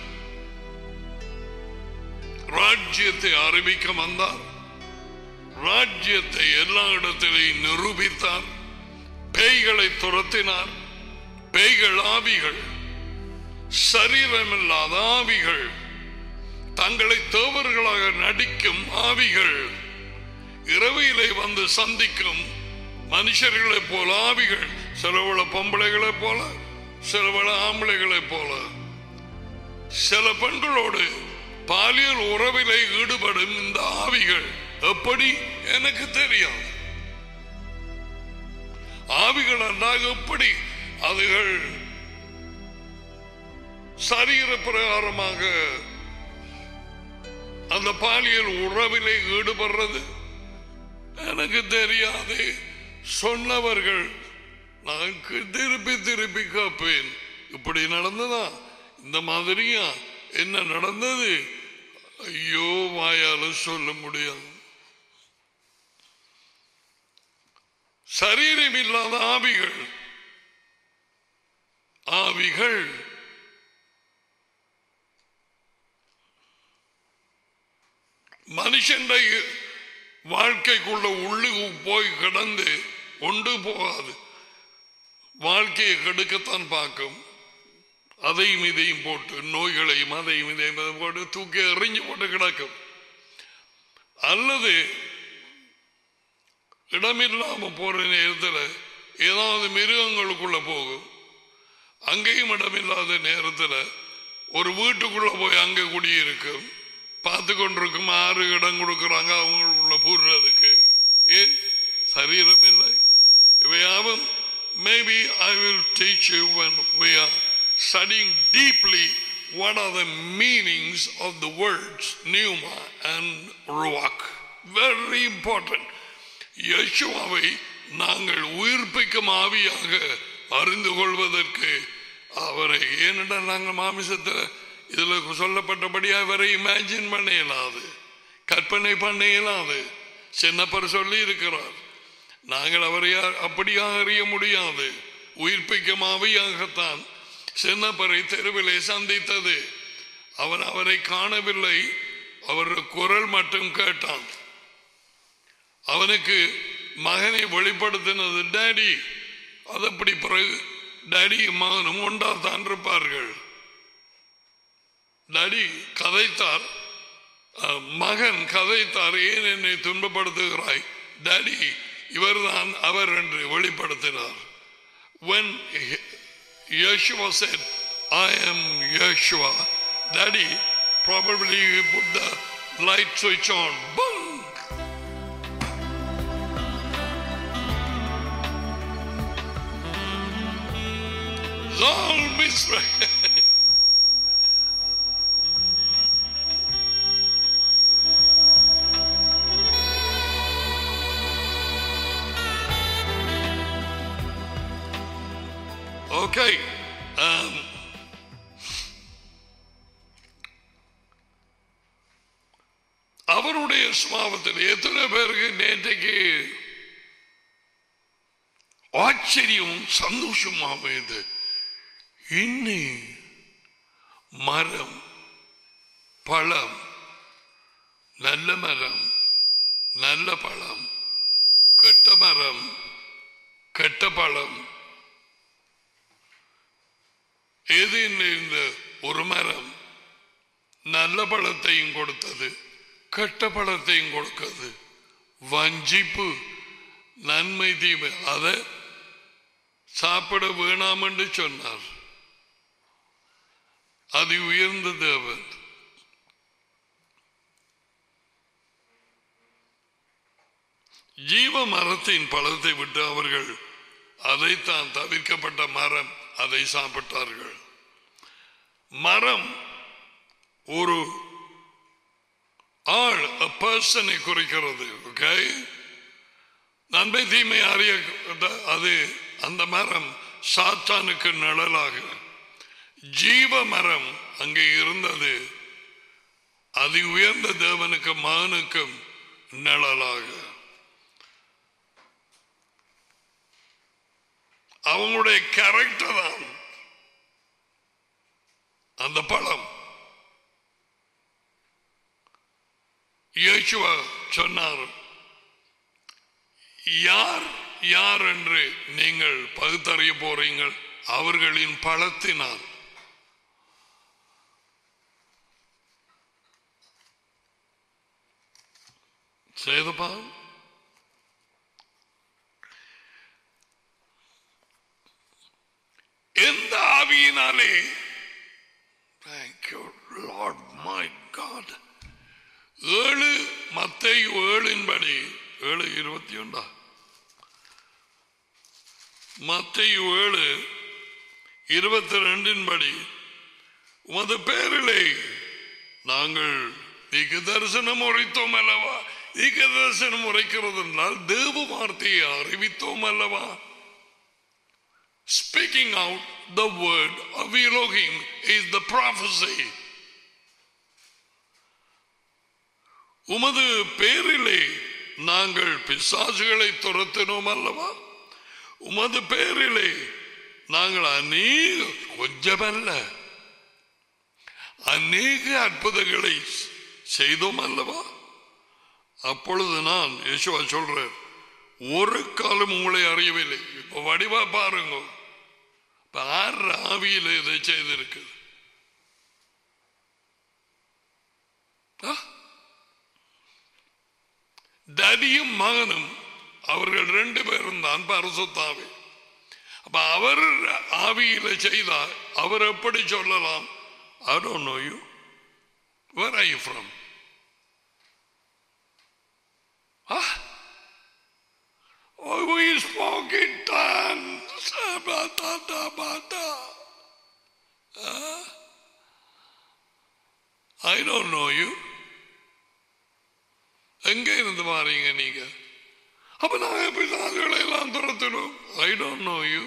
ராஜ்யத்தை அறிவிக்க வந்தார் ராஜ்யத்தை எல்லா இடத்திலையும் நிரூபித்தார் பேய்களை துரத்தினார் பேய்கள் ஆவிகள் சரீரமில்லாத ஆவிகள் தங்களை தேவர்களாக நடிக்கும் ஆவிகள் இரவியிலே வந்து சந்திக்கும் மனுஷர்களைப் போல ஆவிகள் சிலவள பொம்பளைகளைப் போல சிலவள ஆம்பளைகளைப் போல சில பெண்களோடு பாலியல் உறவிலே ஈடுபடும் இந்த ஆவிகள் எப்படி எனக்கு தெரியாது ஆவிகள் என்றால் எப்படி அதுகள் சரீர பிரகாரமாக அந்த பாலியல் உறவிலே ஈடுபடுறது எனக்கு தெரியாது சொன்னவர்கள் நான் திருப்பி திருப்பி கேட்பேன் இப்படி நடந்ததா இந்த மாதிரியா என்ன நடந்தது ஐயோ வாயால சொல்ல முடியாது சரீரம் இல்லாத ஆவிகள் ஆவிகள் மனுஷன் வாழ்க்கைக்குள்ள உள்ளு போய் கிடந்து ஒன்று போகாது வாழ்க்கையை கெடுக்கத்தான் பார்க்கும் அதையும் இதையும் போட்டு நோய்களையும் அதையும் இதையும் போட்டு தூக்கி எறிஞ்சு போட்டு கிடக்கும் அல்லது இடமில்லாம போற நேரத்தில் ஏதாவது மிருகங்களுக்குள்ள போகும் அங்கேயும் இடமில்லாத நேரத்தில் ஒரு வீட்டுக்குள்ள போய் அங்கே குடியிருக்கும் பார்த்து கொண்டிருக்கும் ஆறு இடம் கொடுக்குறாங்க அவங்களுக்குள்ள பூர்றதுக்கு ஏன் சரீரம் இல்லை இவையாவும் maybe I will teach you when we are studying deeply what are the meanings of the words pneuma and ruach very important யேசுவாவை நாங்கள் உயிர்ப்பிக்கும் ஆவியாக அறிந்து கொள்வதற்கு அவரை ஏனென்றால் நாங்கள் மாமிசத்தில் இதுல சொல்லப்பட்டபடி அவரை இமேஜின் பண்ண இயலாது கற்பனை பண்ண இயலாது சின்னப்பர் சொல்லி இருக்கிறார் நாங்கள் அவரை அப்படியாக அறிய முடியாது உயிர்ப்பிக்கும் ஆவியாகத்தான் சின்னப்பரை தெருவிலே சந்தித்தது அவன் அவரை காணவில்லை அவர் குரல் மட்டும் கேட்டான் அவனுக்கு மகனை வெளிப்படுத்தினது டேடி அதப்படி பிறகு டேடியும் மகனும் ஒன்றாத்தான் இருப்பார்கள் டேடி கதைத்தார் அஹ், மகன் கதைத்தார் ஏன் என்னை துன்பப்படுத்துகிறாய் டேடி இவர்தான் அவர் என்று வெளிப்படுத்தினார் when Yeshua said I am Yeshua daddy probably he put the light switch on boom Zal Misra. Okay. Um, அவருடைய சுவாபத்தில் எத்தனை பேருக்கு நேற்றைக்கு ஆச்சரியம் சந்தோஷமாக இது இன்னி மரம் பழம் நல்ல மரம் நல்ல பழம் கெட்ட மரம் கெட்ட பழம் எது இந்த ஒரு மரம் நல்ல பழத்தையும் கொடுத்தது கெட்ட பழத்தையும் கொடுக்கிறது வஞ்சிப்பு நன்மை தீமை அதை சாப்பிட வேணாம் என்று சொன்னார் அது உயர்ந்த தேவன் ஜீவ மரத்தின் பழத்தை விட்டு அவர்கள் அதைத்தான் தவிர்க்கப்பட்ட மரம் அதை சாப்பிட்டார்கள் மரம் ஒரு ஆள் பர்சனை குறிக்கிறது ஓகே நன்மை தீமை அறிய அது அந்த மரம் சாத்தானுக்கு நிழலாக ஜீவ மரம் அங்கே இருந்தது அதி உயர்ந்த தேவனுக்கு மகனுக்கும் நிழலாக அவங்களுடைய கேரக்டர் தான் அந்த பழம் இயேசுவா சொன்னார் யார் யார் என்று நீங்கள் பகுத்தறிய போறீங்கள் அவர்களின் பழத்தினால் சேதப்பா எந்த ஆவியினாலே தேங்க்யூ லார்ட் மை காட் ஏழு மத்தை ஏழின்படி ஏழு இருபத்தி ஒன்றா மத்தை ஏழு இருபத்தி ரெண்டின் படி உமது பேரிலே நாங்கள் தீக்கு தரிசனம் உரைத்தோம் அல்லவா தீக்க தரிசனம் உரைக்கிறது என்றால் தேவ வார்த்தையை அறிவித்தோம் அல்லவா Speaking out the word of Elohim is the prophecy. உமது பேரிலே நாங்கள் பிசாசுகளை துரத்தினோம் அல்லவா உமது பேரிலே நாங்கள் அநேக கொஞ்சமல்ல அநேக அற்புதங்களை செய்தோம் அல்லவா அப்பொழுது நான் யேசுவா சொல்றேன் ஒரு காலம் உங்களை அறியவில்லை இப்ப வடிவா பாருங்க இப்ப ஆறு ஆவியில் இதை செய்திருக்கு தடியும் மகனும் அவர்கள் ரெண்டு பேரும் தான் பரிசுத்தாவி அப்ப அவர் ஆவியில செய்தார் அவர் எப்படி சொல்லலாம் I don't know you. Where are you from? Huh? Oh, we spoke in tongues. Bata, bata, bata. Huh? I don't know you. எங்க இருந்து மாறீங்க நீங்க அப்ப நாங்க பிசாசுகளை எல்லாம் துரத்தினோம் ஐ டோன்ட் நோ யூ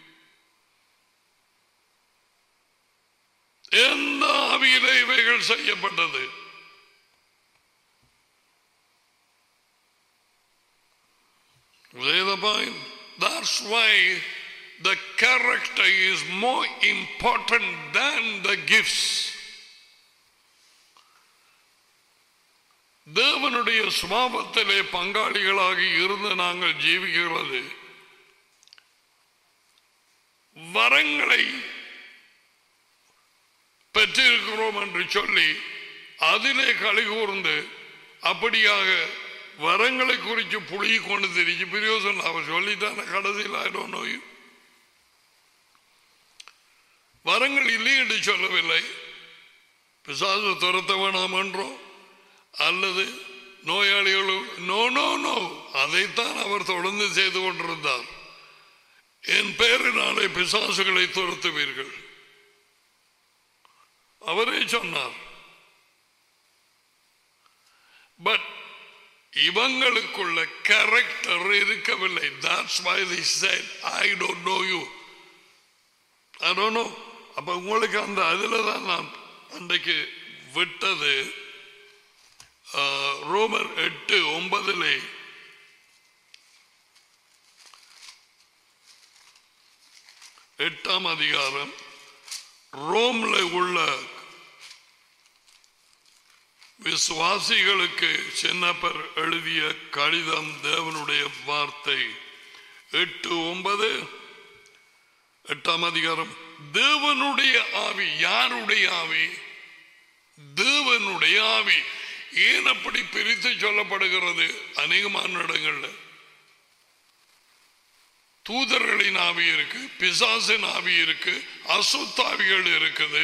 எந்த ஆவியில இவைகள் செய்யப்பட்டது the point. That's why the character is more important than the gifts. தேவனுடைய சுவாபத்திலே பங்காளிகளாக இருந்து நாங்கள் ஜீவிக்கிறது வரங்களை பெற்றிருக்கிறோம் என்று சொல்லி அதிலே களி கூர்ந்து அப்படியாக வரங்களை குறித்து புளியை கொண்டு தெரிஞ்சு பிரியோசன் அவர் சொல்லிட்டான கடைசியில் ஆயிடும் நோய் வரங்கள் இல்லை என்று சொல்லவில்லை பிசாசு துரத்த வேணாம் என்றோம் அல்லது நோயாளிகளும் நோ நோ நோ அதைத்தான் அவர் தொடர்ந்து செய்து கொண்டிருந்தார் என் பேரினாலே பிசாசுகளை துரத்துவீர்கள் அவரே சொன்னார் பட் இவங்களுக்குள்ள கேரக்டர் இருக்கவில்லை that's why they said I don't know you I don't know அப்ப உங்களுக்கு அந்த அதுல தான் நான் அன்றைக்கு விட்டது ரோமர் எட்டு ஒன்பதிலே எட்டாம் அதிகாரம் ரோம்ல உள்ள விசுவாசிகளுக்கு சின்னப்பர் எழுதிய கடிதம் தேவனுடைய வார்த்தை எட்டு ஒன்பது எட்டாம் அதிகாரம் தேவனுடைய ஆவி யாருடைய ஆவி தேவனுடைய ஆவி ஏன் அப்படி பிரித்து சொல்லப்படுகிறது அநேகமான இடங்கள்ல தூதர்களின் ஆவி இருக்கு பிசாசின் ஆவி இருக்கு அசுத்தாவிகள் இருக்குது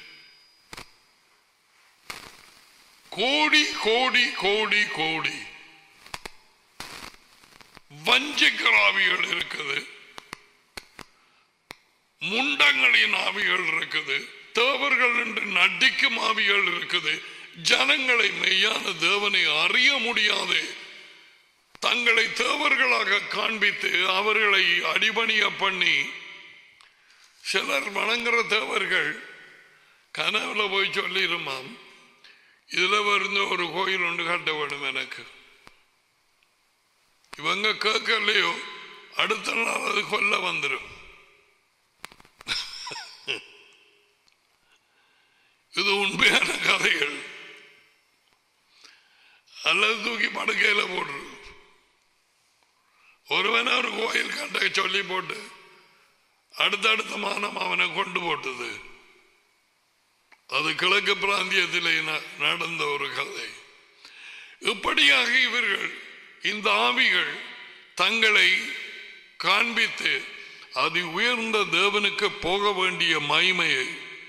கோடி கோடி கோடி கோடி வஞ்சிக்கிற ஆவிகள் இருக்குது முண்டங்களின் ஆவிகள் இருக்குது தேவர்கள் என்று நடிக்கும் ஆவிகள் இருக்குது ஜனங்களை மெய்யான தேவனை அறிய முடியாது தங்களை தேவர்களாக காண்பித்து அவர்களை அடிபணிய பண்ணி சிலர் வணங்குற தேவர்கள் கனவுல போய் சொல்லிருமாம் இதுல வந்து ஒரு கோயில் ஒன்று கட்ட வேணும் எனக்கு இவங்க கேட்கலையோ அடுத்த நாள் அது கொல்ல வந்துடும் இது உண்மையான கதைகள் அல்லது தூக்கி படுக்கையில போடுறது ஒருவன ஒரு கோயில் கட்ட சொல்லி போட்டு அடுத்தடுத்த மானம் அவனை கொண்டு போட்டது அது கிழக்கு பிராந்தியத்திலே ந- நடந்த ஒரு கதை இப்படியாக இவர்கள் இந்த ஆவிகள் தங்களை காண்பித்து அது உயர்ந்த தேவனுக்கு போக வேண்டிய மகிமையை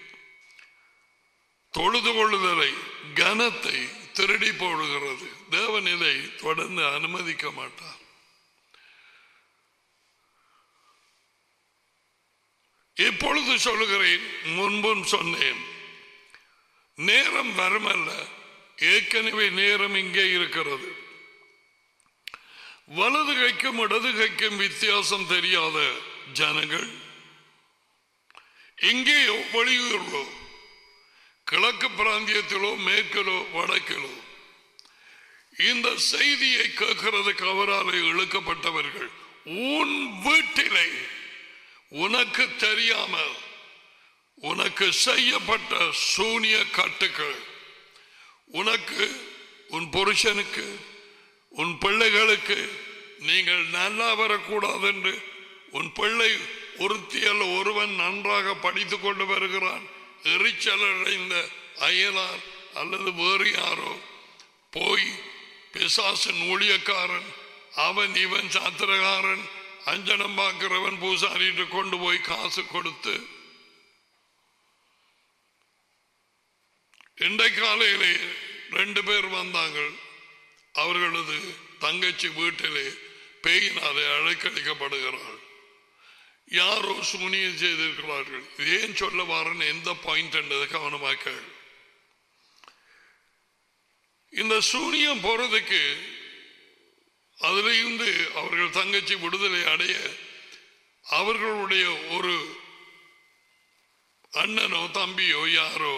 தொழுது கொள்ளுதலை கனத்தை திருடி போடுகிறது தேவன் இதை தொடர்ந்து அனுமதிக்க மாட்டார் இப்பொழுது சொல்லுகிறேன் முன்பும் சொன்னேன் நேரம் வருமல்ல ஏற்கனவே நேரம் இங்கே இருக்கிறது வலது கைக்கும் இடது கைக்கும் வித்தியாசம் தெரியாத ஜனங்கள் இங்கேயோ வெளியூரிலோ கிழக்கு பிராந்தியத்திலோ மேற்கிலோ வடக்கிலோ இந்த செய்தியை கேட்கிறதுக்கு அவரால் இழுக்கப்பட்டவர்கள் உன் வீட்டிலே உனக்கு தெரியாமல் உனக்கு செய்யப்பட்ட சூனிய கட்டுக்கள் உனக்கு உன் புருஷனுக்கு உன் பிள்ளைகளுக்கு நீங்கள் நல்லா வரக்கூடாது என்று உன் பிள்ளை ஒருத்தி அல்ல ஒருவன் நன்றாக படித்துக் கொண்டு வருகிறான் எரிச்சல் அடைந்த அயலார் அல்லது வேறு யாரோ போய் பிசாசின் ஊழியக்காரன் அவன் இவன் சாத்திரகாரன் அஞ்சனம் பார்க்கிறவன் பூசாரிட்டு கொண்டு போய் காசு கொடுத்து இன்றைக்கு காலையிலே ரெண்டு பேர் வந்தாங்க அவர்களது தங்கச்சி வீட்டிலே பேயினாலே அழைக்கடிக்கப்படுகிறாள் யாரோ சூனியம் செய்திருக்கிறார்கள் இது ஏன் சொல்ல வரேன்னு எந்த பாயிண்ட் என்றதை கவனமாக்க இந்த சூனியம் போறதுக்கு அதுல இருந்து அவர்கள் தங்கச்சி விடுதலை அடைய அவர்களுடைய ஒரு அண்ணனோ தம்பியோ யாரோ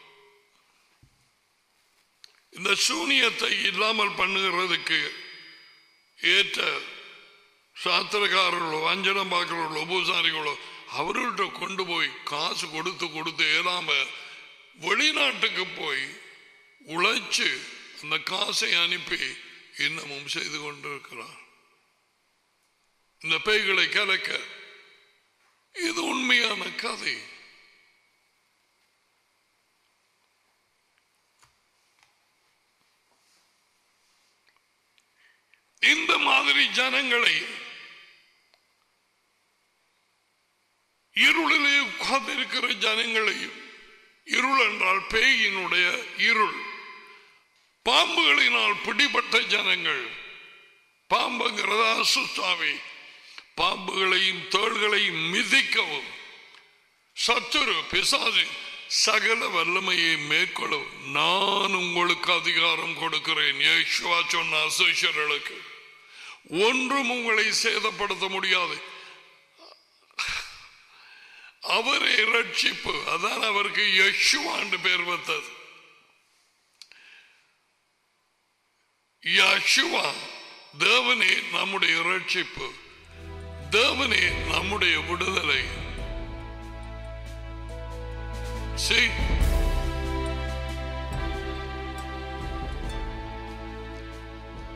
இந்த சூனியத்தை இல்லாமல் பண்ணுகிறதுக்கு ஏற்ற சாத்திரக்காரர்களோ அஞ்சனம் பார்க்கிறவர்களோ பூசாரிகளோ அவர்கள்ட்ட கொண்டு போய் காசு கொடுத்து கொடுத்து ஏலாம வெளிநாட்டுக்கு போய் உழைச்சு அந்த காசை அனுப்பி இன்னமும் செய்து கொண்டிருக்கிறார் இந்த பேய்களை கலக்க இது உண்மையான கதை இந்த மாதிரி ஜனங்களை இருளிலே உட்கார்ந்திருக்கிற ஜனங்களையும் இருள் என்றால் பேயினுடைய இருள் பாம்புகளினால் பிடிபட்ட ஜனங்கள் பாம்புங்கிறதா அசுத்தாவி பாம்புகளையும் தோள்களையும் மிதிக்கவும் சத்துரு பிசாசு சகல வல்லமையை மேற்கொள்ளவும் நான் உங்களுக்கு அதிகாரம் கொடுக்கிறேன் யேசுவா சொன்ன அசோசியர்களுக்கு ஒன்றும் உங்களை சேதப்படுத்த முடியாது அவரே ரட்சிப்பு அதான் அவருக்கு யசுவாண்டு பேர் வந்தது யசுவா தேவனே நம்முடைய ரட்சிப்பு தேவனே நம்முடைய விடுதலை See?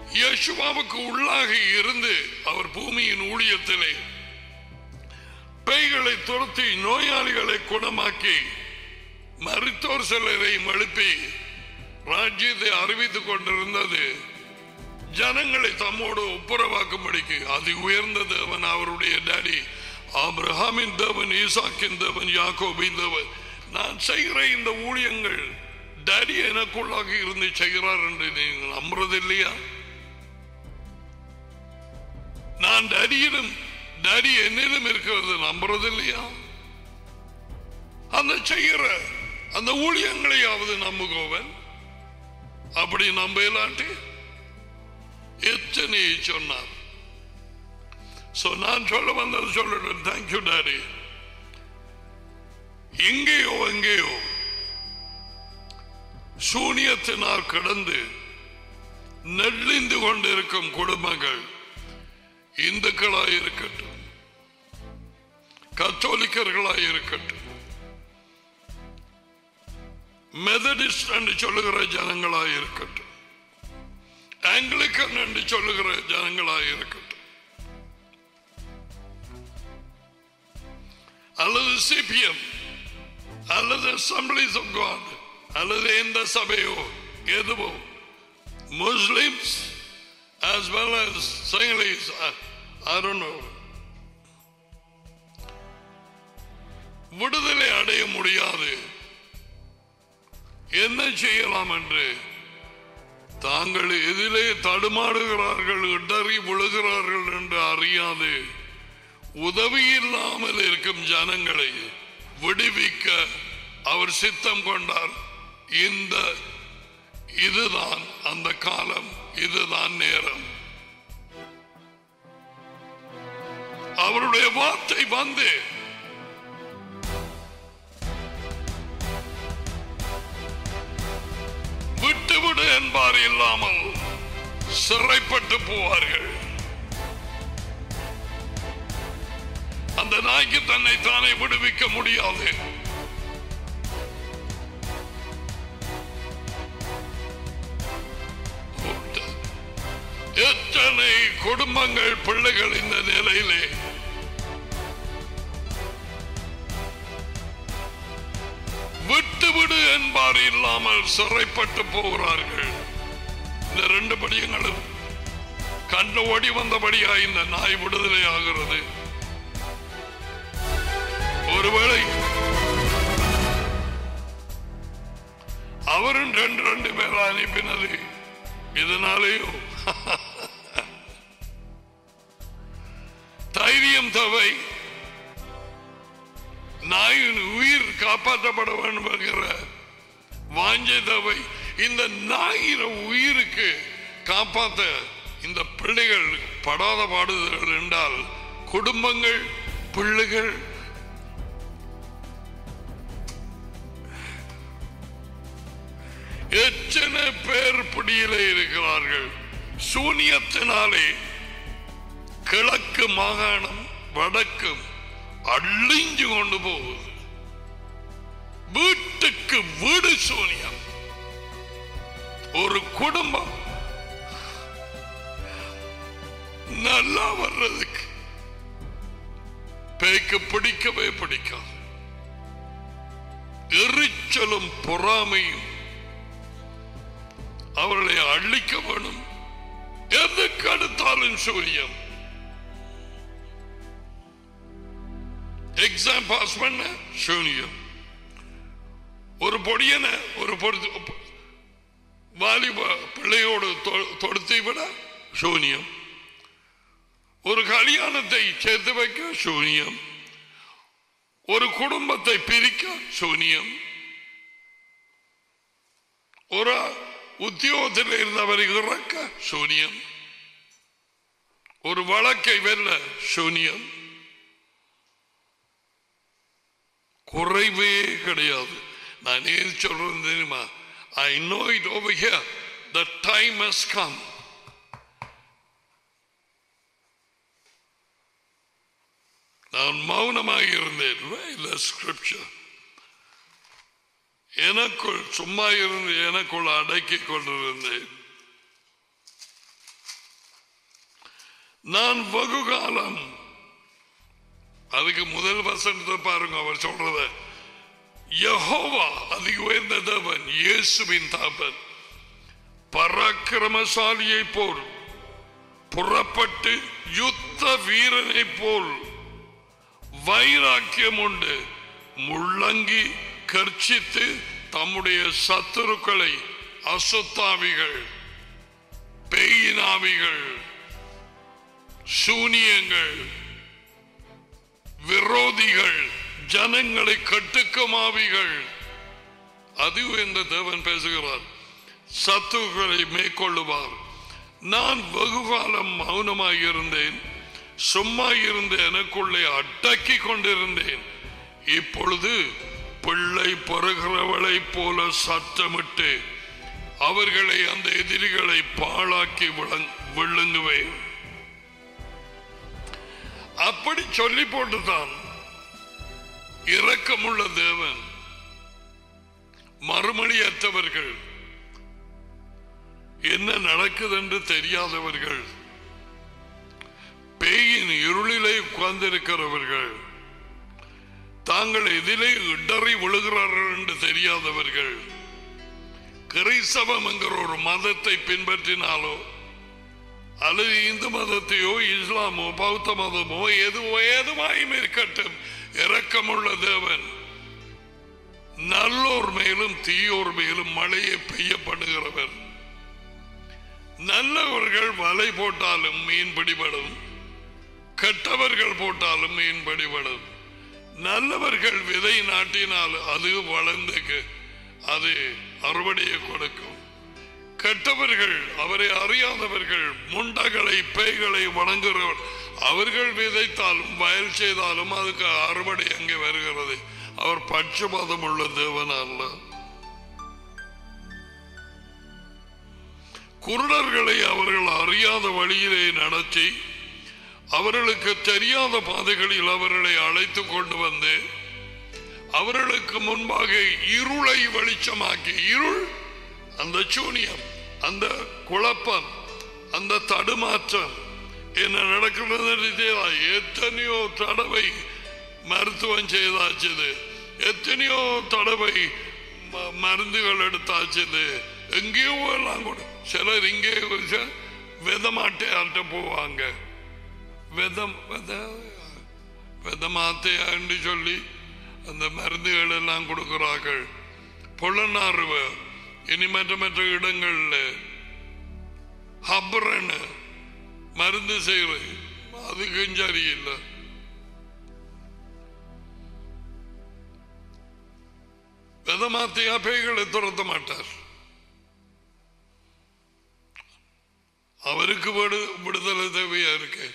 யேசுவாவுக்கு உள்ளாக இருந்து அவர் பூமியின் ஊழியத்திலே பேய்களை துரத்தி நோயாளிகளை குணமாக்கி மருத்துவர் சிலரையும் எழுப்பி ராஜ்யத்தை அறிவித்துக் கொண்டிருந்தது ஜனங்களை தம்மோடு ஒப்புரவாக்கும்படிக்கு அதி உயர்ந்த தேவன் அவருடைய டாடி ஆபிரஹாமின் தேவன் ஈசாக்கின் தேவன் யாக்கோபின் தேவன் நான் செய்கிற இந்த ஊழியங்கள் டாடி எனக்குள்ளாக இருந்து செய்கிறார் என்று நீங்கள் நம்புறது இல்லையா நான் டாடியிலும் டாடி என்னிலும் இருக்கிறது நம்புறது இல்லையா அந்த செய்கிற அந்த ஊழியங்களையாவது நம்புகோவன் அப்படி நம்ப இல்லாட்டி எத்தனையை சொன்னார் சோ நான் சொல்ல வந்தது சொல்லிட்டேன் தேங்க்யூ டாடி எங்கேயோ எங்கேயோ சூனியத்தினால் கிடந்து நெல்லிந்து கொண்டிருக்கும் குடும்பங்கள் இந்துக்களாய் இருக்கட்டும் கத்தோலிக்கர்களாய் இருக்கட்டும் மெதடிஸ்ட் என்று சொல்லுகிற ஜனங்களாய் இருக்கட்டும் ஆங்கிலிக்கன் என்று சொல்லுகிற ஜனங்களாய் இருக்கட்டும் அல்லது சிபிஎம் அல்லது அசம்பிளிஸ் ஆஃப் காட் அல்லது எந்த சபையோ எதுவோ Muslims as well as Sinhalese, I, I don't know. விடுதலை அடைய முடியாது என்ன செய்யலாம் என்று தாங்கள் எதிலே தடுமாறுகிறார்கள் இடறி விழுகிறார்கள் என்று அறியாது உதவி இல்லாமல் இருக்கும் ஜனங்களை விடுவிக்க அவர் சித்தம் கொண்டார் இந்த இதுதான் அந்த காலம் இதுதான் நேரம் அவருடைய வார்த்தை வந்து விட்டுவிடு என்பார் இல்லாமல் சிறைப்பட்டு போவார்கள் அந்த நாய்க்கு தன்னை தானே விடுவிக்க முடியாது எத்தனை குடும்பங்கள் பிள்ளைகள் இந்த நிலையிலே விட்டுவிடு என்பார் இல்லாமல் சிறைப்பட்டு போகிறார்கள் இந்த ரெண்டு படியங்களும் கண்டு ஓடி வந்தபடியா இந்த நாய் விடுதலை ஆகிறது ஒருவேளை அவரும் ரெண்டு ரெண்டு பேர் அனுப்பினது இதனாலேயோ தைரியம் தவை நாயின் உயிர் காப்பாற்றப்பட வேண்டும் என்கிற வாஞ்சை தவை இந்த நாயிர உயிருக்கு காப்பாற்ற இந்த பிள்ளைகள் படாத பாடுதல் என்றால் குடும்பங்கள் பிள்ளைகள் எத்தனை பேர் பிடியிலே இருக்கிறார்கள் சூனியத்தினாலே கிழக்கு மாகாணம் வடக்கும் அழிஞ்சு கொண்டு போகுது வீட்டுக்கு வீடு சூனியம் ஒரு குடும்பம் நல்லா வர்றதுக்கு பேய்க்கு பிடிக்கவே பிடிக்காது எரிச்சலும் பொறாமையும் அவர்களை அழிக்க வேணும் எதுக்கு அடுத்தாலும் சூரியம் எக்ஸாம் பாஸ் பண்ண சூனியம் ஒரு பொடியனை ஒரு பொறுத்து வாலிப பிள்ளையோடு தொ- தொடுத்து விட சூனியம் ஒரு கல்யாணத்தை சேர்த்து வைக்க சூனியம் ஒரு குடும்பத்தை பிரிக்க சூனியம் ஒரு உத்தியோகத்தில் இருந்தவர் இறக்க சூனியம் ஒரு வழக்கை வெல்ல சூனியம் குறைவே கிடையாது நான் ஏன் சொல்றேன் தெரியுமா I know it over here the time has come நான் மௌனமாக இருந்தேன் இல்ல ஸ்கிரிப்சர் எனக்குள் சும்மா இருந்து எனக்குள் அடக்கிக் கொண்டிருந்தேன் நான் வெகு காலம் அதுக்கு முதல் வசனத்தை பாருங்க அவர் சொல்றத யெகோவா அதி உயர்ந்த தேவன் இயேசுவின் தாப்பன் பராக்கிரமசாலியை போல் புறப்பட்டு யுத்த வீரனை போல் வைராக்கியம் உண்டு முள்ளங்கி கர்ச்சித்து தம்முடைய சத்துருக்களை அசுத்தாவிகள் பெய்யினாவிகள் சூனியங்கள் விரோதிகள் ஜனங்களை கட்டுக்கமாவிகள் அது இந்த தேவன் பேசுகிறார் சத்துருக்களை மேற்கொள்ளுவார் நான் வெகுகாலம் மௌனமாக இருந்தேன் சும்மா இருந்த எனக்குள்ளே அடக்கி கொண்டிருந்தேன் இப்பொழுது பிள்ளை பொறுகிறவளைப் போல சத்தமிட்டு அவர்களை அந்த எதிரிகளை பாழாக்கி விளங்- விழுங்குவேன் அப்படி சொல்லி போட்டுதான் இரக்கமுள்ள தேவன் மறுமொழியற்றவர்கள் என்ன நடக்குது என்று தெரியாதவர்கள் பேயின் இருளிலே உட்கார்ந்திருக்கிறவர்கள் தாங்கள் எதிலே இடறி விழுகிறார்கள் என்று தெரியாதவர்கள் கிறிஸ்தவம் என்கிற ஒரு மதத்தை பின்பற்றினாலோ அல்லது இந்து மதத்தையோ இஸ்லாமோ பௌத்த மதமோ எதுவோ எதுவாயும் இருக்கட்டும் இரக்கமுள்ள தேவன் நல்லோர் மேலும் தீயோர் மேலும் மழையை பெய்யப்படுகிறவர் நல்லவர்கள் வலை போட்டாலும் மீன் பிடிபடும் கெட்டவர்கள் போட்டாலும் மீன் பிடிபடும் நல்லவர்கள் விதை நாட்டினால் அது வளர்ந்து அது அறுவடையை கொடுக்கும் கெட்டவர்கள் அவரை அறியாதவர்கள் முண்டகளை பேய்களை வணங்குகிறவர் அவர்கள் விதைத்தாலும் வயல் செய்தாலும் அதுக்கு அறுவடை அங்கே வருகிறது அவர் பட்சபாதம் உள்ள தேவன் அல்ல குருடர்களை அவர்கள் அறியாத வழியிலே நடத்தி அவர்களுக்கு தெரியாத பாதைகளில் அவர்களை அழைத்து கொண்டு வந்து அவர்களுக்கு முன்பாக இருளை வெளிச்சமாக்கி இருள் அந்த சூனியம் அந்த குழப்பம் அந்த தடுமாற்றம் என்ன நடக்கிறது என்று தெரியாது. எத்தனையோ தடவை மருத்துவம் செய்தாச்சுது எத்தனையோ தடவை ம- மருந்துகள் எடுத்தாச்சுது எங்கேயோ எல்லாம் கூட சிலர் இங்கே ச- விதமாட்டையாட்ட போவாங்க விதம் வித விதமாத்தையான்னு சொல்லி அந்த மருந்துகள் எல்லாம் கொடுக்கிறார்கள் பொள்ளனாறுவ இனி மற்ற மற்ற இடங்கள்ல ஹப்பரன்னு மருந்து செய்யறது அதுக்கும் சரியில்லை விதமாத்தையா பேய்களை துரத்த மாட்டார் அவருக்கு விடு விடுதலை தேவையா இருக்கு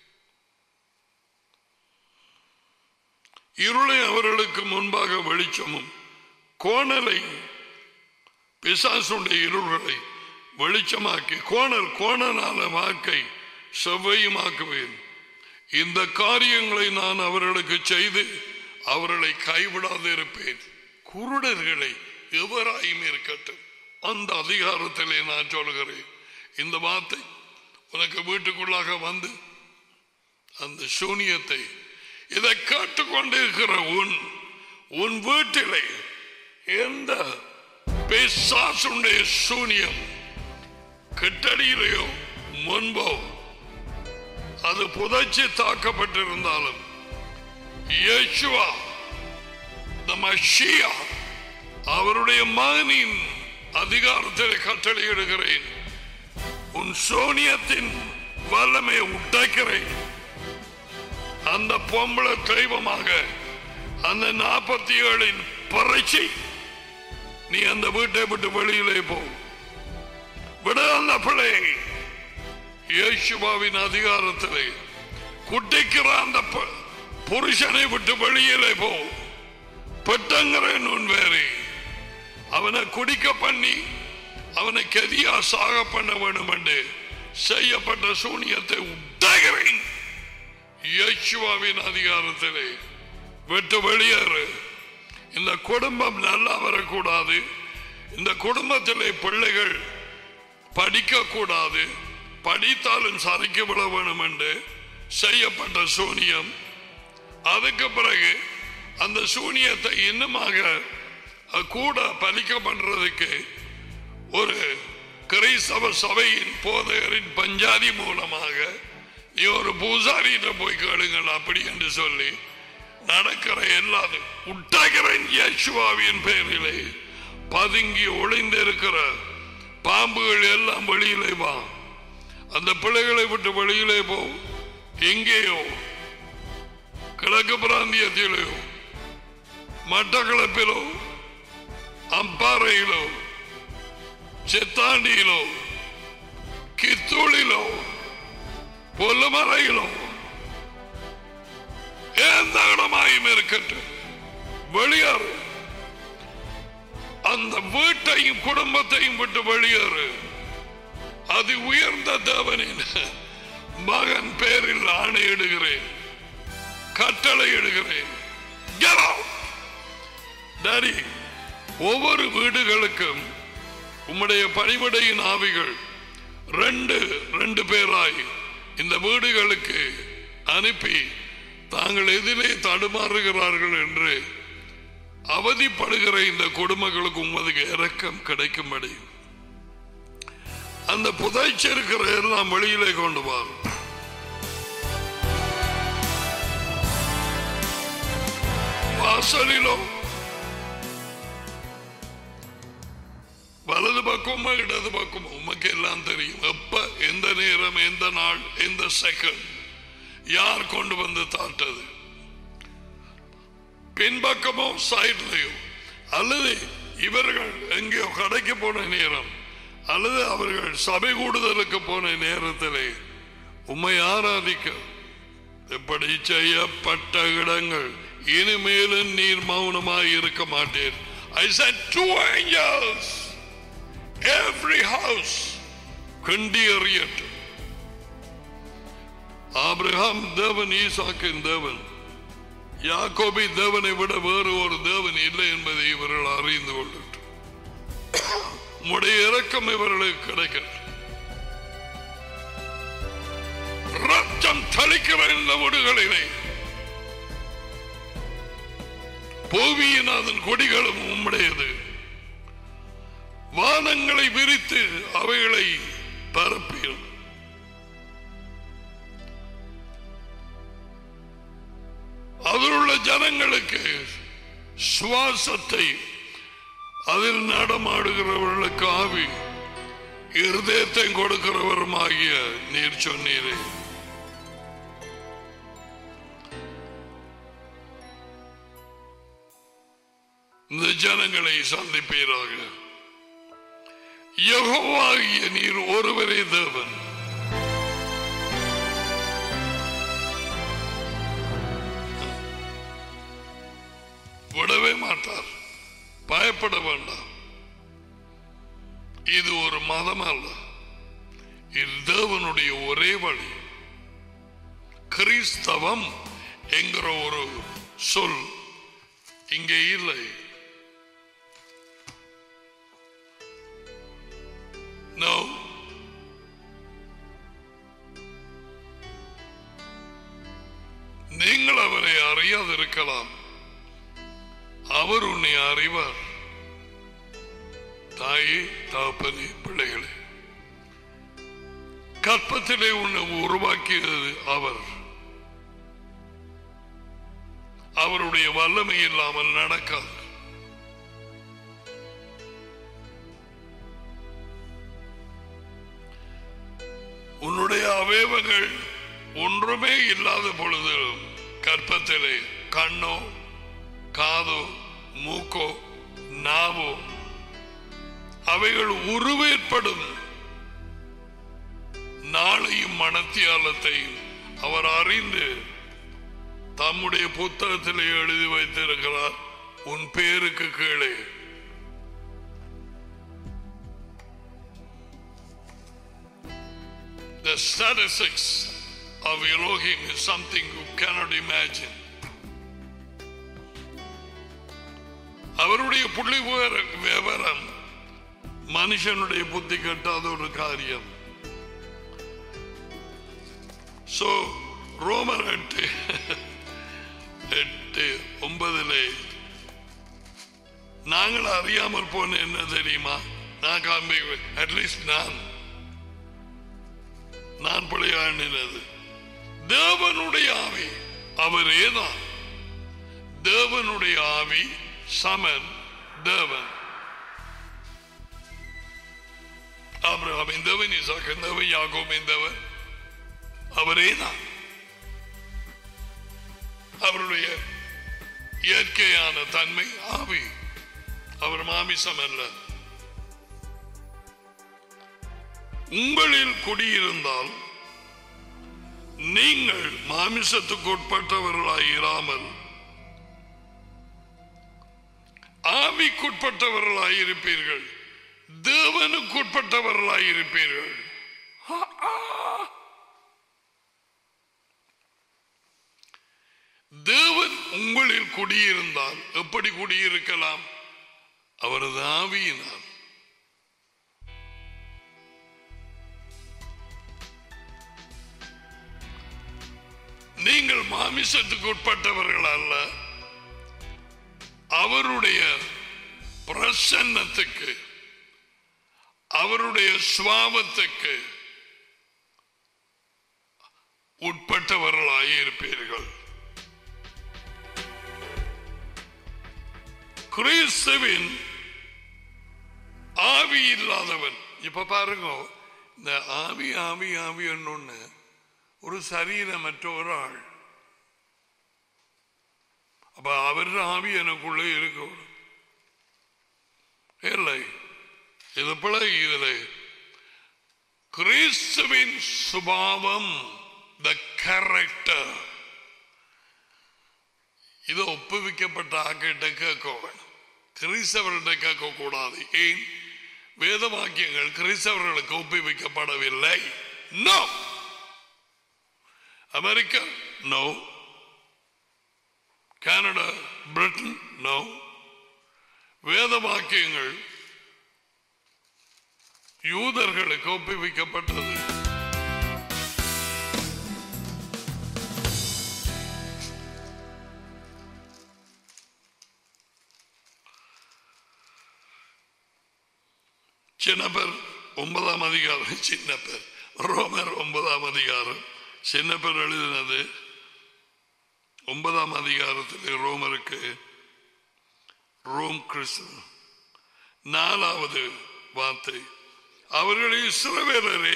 இருளை அவர்களுக்கு முன்பாக வெளிச்சமும் கோணலை பிசாசுடைய இருள்களை வெளிச்சமாக்கி கோணல் கோணனால வாக்கை செவ்வையுமாக்குவேன் இந்த காரியங்களை நான் அவர்களுக்கு செய்து அவர்களை கைவிடாது இருப்பேன் குருடர்களை எவராயும் இருக்கட்டும் அந்த அதிகாரத்திலே நான் சொல்கிறேன் இந்த வார்த்தை உனக்கு வீட்டுக்குள்ளாக வந்து அந்த சூனியத்தை இதை கேட்டுக்கொண்டிருக்கிற உன் உன் வீட்டிலே எந்த பிசாசுடைய சூனியம் கிட்டடியிலேயோ முன்போ அது புதைச்சி தாக்கப்பட்டிருந்தாலும் இயேசுவா the Messiah, அவருடைய மகனின் அதிகாரத்தில் கட்டளையிடுகிறேன் உன் சோனியத்தின் வல்லமை உடைக்கிறேன் அந்த பொம்பளை தெய்வமாக அந்த நாற்பத்தி ஏழின் பறைச்சி நீ அந்த வீட்டை விட்டு வெளியிலே போ விட அந்த பிள்ளையை இயேசுவாவின் அதிகாரத்திலே குட்டிக்கிற அந்த ப- புருஷனை விட்டு வெளியிலே போ பெட்டங்கிறேன் உன் வேறு அவனை குடிக்க பண்ணி அவனை கெதியா சாக பண்ண வேண்டும் என்று செய்யப்பட்ட சூனியத்தை உடைகிறேன் இயேசுவாவின் அதிகாரத்திலே விட்டு வெளியேறு இந்த குடும்பம் நல்லா வரக்கூடாது இந்த குடும்பத்திலே பிள்ளைகள் படிக்க கூடாது படித்தாலும் சரிக்கு விட வேணும் என்று செய்யப்பட்ட சூனியம் அதுக்கு பிறகு அந்த சூனியத்தை இன்னுமாக அஹ், கூட பலிக்க பண்றதுக்கு ஒரு கிறிஸ்தவ சபையின் போதகரின் பஞ்சாதி மூலமாக நீ ஒரு பூசாரியிட்ட போய் கேளுங்கள் அப்படி என்று சொல்லி நடக்கிற எல்லாரும் உட்டகிறன் யேசுவாவின் பெயரிலே பதுங்கி ஒளிந்திருக்கிற பாம்புகள் எல்லாம் வெளியிலே வா அந்த பிள்ளைகளை விட்டு வெளியிலே போ எங்கேயோ கிழக்கு பிராந்தியத்திலோ மட்டக்களப்பிலோ அம்பாறையிலோ செத்தாண்டியிலோ கித்தூளிலோ பொல்லுமலையிலோ எந்த இடமாயும் இருக்கட்டும் வெளியேறு அந்த வீட்டையும் குடும்பத்தையும் விட்டு வெளியேறு அது உயர்ந்த தேவனின் மகன் பேரில் ஆணையிடுகிறேன் கட்டளையிடுகிறேன் Get out! டாடி ஒவ்வொரு வீடுகளுக்கும் உம்முடைய பணிவிடையின் ஆவிகள் ரெண்டு ரெண்டு பேராய் இந்த வீடுகளுக்கு அனுப்பி தாங்கள் எதிலே தடுமாறுகிறார்கள் என்று அவதிப்படுகிற இந்த குடும்பங்களுக்கு உமது இரக்கம் கிடைக்கும்படி அந்த புதைச்சிருக்கிற எல்லாம் வெளியிலே கொண்டு வா வாசலிலோ வலது பக்கமோ இடது பக்கமோ உமக்கு எல்லாம் தெரியும் எப்ப எந்த நேரம் எந்த நாள் எந்த செகண்ட் யார் கொண்டு வந்து தாட்டது பின்பக்கமோ சைட்லயோ அல்லது இவர்கள் எங்கேயோ கடைக்கு போன நேரம் அல்லது அவர்கள் சபை கூடுதலுக்கு போன நேரத்திலே உம்மை ஆராதிக்க இப்படி செய்யப்பட்ட இடங்கள் இனிமேலும் நீர் மௌனமாய் இருக்க மாட்டேன் I said two angels every house கண்டி அறியட்டும் ஆபிரகாம் தேவன் ஈசாக்கின் தேவன் யாக்கோபி தேவனை விட வேறு ஒரு தேவன் இல்லை என்பதை இவர்கள் அறிந்து கொள்ளட்டும் உம்முடைய இரக்கம் இவர்களுக்கு கிடைக்கட்டும் ரத்தம் தளிக்கிற இந்த வீடுகளிலே பூமியின் அதன் கொடிகளும் உம்முடையது வானங்களை விரித்து அவைகளை பரப்பியும் அதிலுள்ள ஜனங்களுக்கு சுவாசத்தை அதில் நடமாடுகிறவர்களுக்கு ஆவி இருதயத்தை கொடுக்கிறவருமாகிய நீர் சொன்னீரே இந்த ஜனங்களை சந்திப்பீராக யெகோவாகிய நீர் ஒருவரே தேவன் விடவே மாட்டார் பயப்பட வேண்டாம் இது ஒரு மதம் அல்ல இது தேவனுடைய ஒரே வழி கிறிஸ்தவம் என்கிற ஒரு சொல் இங்கே இல்லை No. நீங்கள் அவரை அறியாதிருக்கலாம் அவர் உன்னை அறிவார் தாயே தாப்பனே பிள்ளைகளே கற்பத்திலே உன்னை உருவாக்கியது அவர் அவருடைய வல்லமை இல்லாமல் நடக்காது உன்னுடைய அவயவங்கள் ஒன்றுமே இல்லாத பொழுது கற்பத்திலே கண்ணோ காதோ மூக்கோ நாவோ அவைகள் உருவேற்படும் நாளையும் மனத்தியாலத்தையும் அவர் அறிந்து தம்முடைய புத்தகத்திலே எழுதி வைத்திருக்கிறார் உன் பேருக்கு கீழே The statistics of Elohim is something you cannot imagine. அவருடைய புள்ளி விவர- விவரம் மனுஷனுடைய புத்தி கட்டாத ஒரு காரியம் சோ ரோமர் எட்டு எட்டு ஒன்பதிலே நாங்கள் அறியாமல் போன என்ன தெரியுமா நான் காண்பிக்கிறேன் அட்லீஸ்ட் நான் நான் பிழையாண்டினது தேவனுடைய ஆவி அவரே தான் தேவனுடைய ஆவி சமன் தேவன் ஆபிரகாமின் தேவன் இசாக்கின் தேவன் யாக்கோபின் தேவன் அவரே தான் அவருடைய இயற்கையான தன்மை ஆவி அவர் மாமிசம் அல்ல உங்களில் குடியிருந்தால் நீங்கள் மாமிசத்துக்கு உட்பட்டவர்களாயிராமல் ஆவிக்குட்பட்டவர்களாயிருப்பீர்கள் தேவனுக்குட்பட்டவர்களாயிருப்பீர்கள் தேவன் உங்களில் குடியிருந்தால் எப்படி குடியிருக்கலாம் அவரது ஆவியினால் நீங்கள் மாமிசத்துக்கு உட்பட்டவர்கள் அல்ல அவருடைய பிரசன்னத்துக்கு அவருடைய சுவாபத்துக்கு உட்பட்டவர்களாயிருப்பீர்கள் கிறிஸ்துவின் ஆவி இல்லாதவன் இப்ப பாருங்க இந்த ஆவி ஆவி ஆவி ஒண்ணு ஒரு சரீரமற்ற ஒரு ஆள் அப்ப அவர் ஆவி எனக்குள்ளே இருக்கும் இல்லை இது பிழை இதில் கிறிஸ்துவின் சுபாவம் த கேரக்டர் இது ஒப்புவிக்கப்பட்ட ஆக்கிட்ட கேட்க வேணும் கிறிஸ்தவர்கிட்ட கேட்க கூடாது ஏன் வேத வாக்கியங்கள் கிறிஸ்தவர்களுக்கு ஒப்புவிக்கப்படவில்லை no America no Canada Britain no வேத வாக்கியங்கள் யூதர்களுக்கு ஒப்புவிக்கப்பட்டது சின்னப்பர் ஒன்பதாம் அதிகாரம் சின்னப்பர் ரோமர் ஒன்பதாம் அதிகாரம் சின்னப்பர் எழுதினது ஒன்பதாம் அதிகாரத்தில் ரோமருக்கு ரோம் கிறிஸ்து நாலாவது வார்த்தை அவர்கள் இஸ்ரவேலரே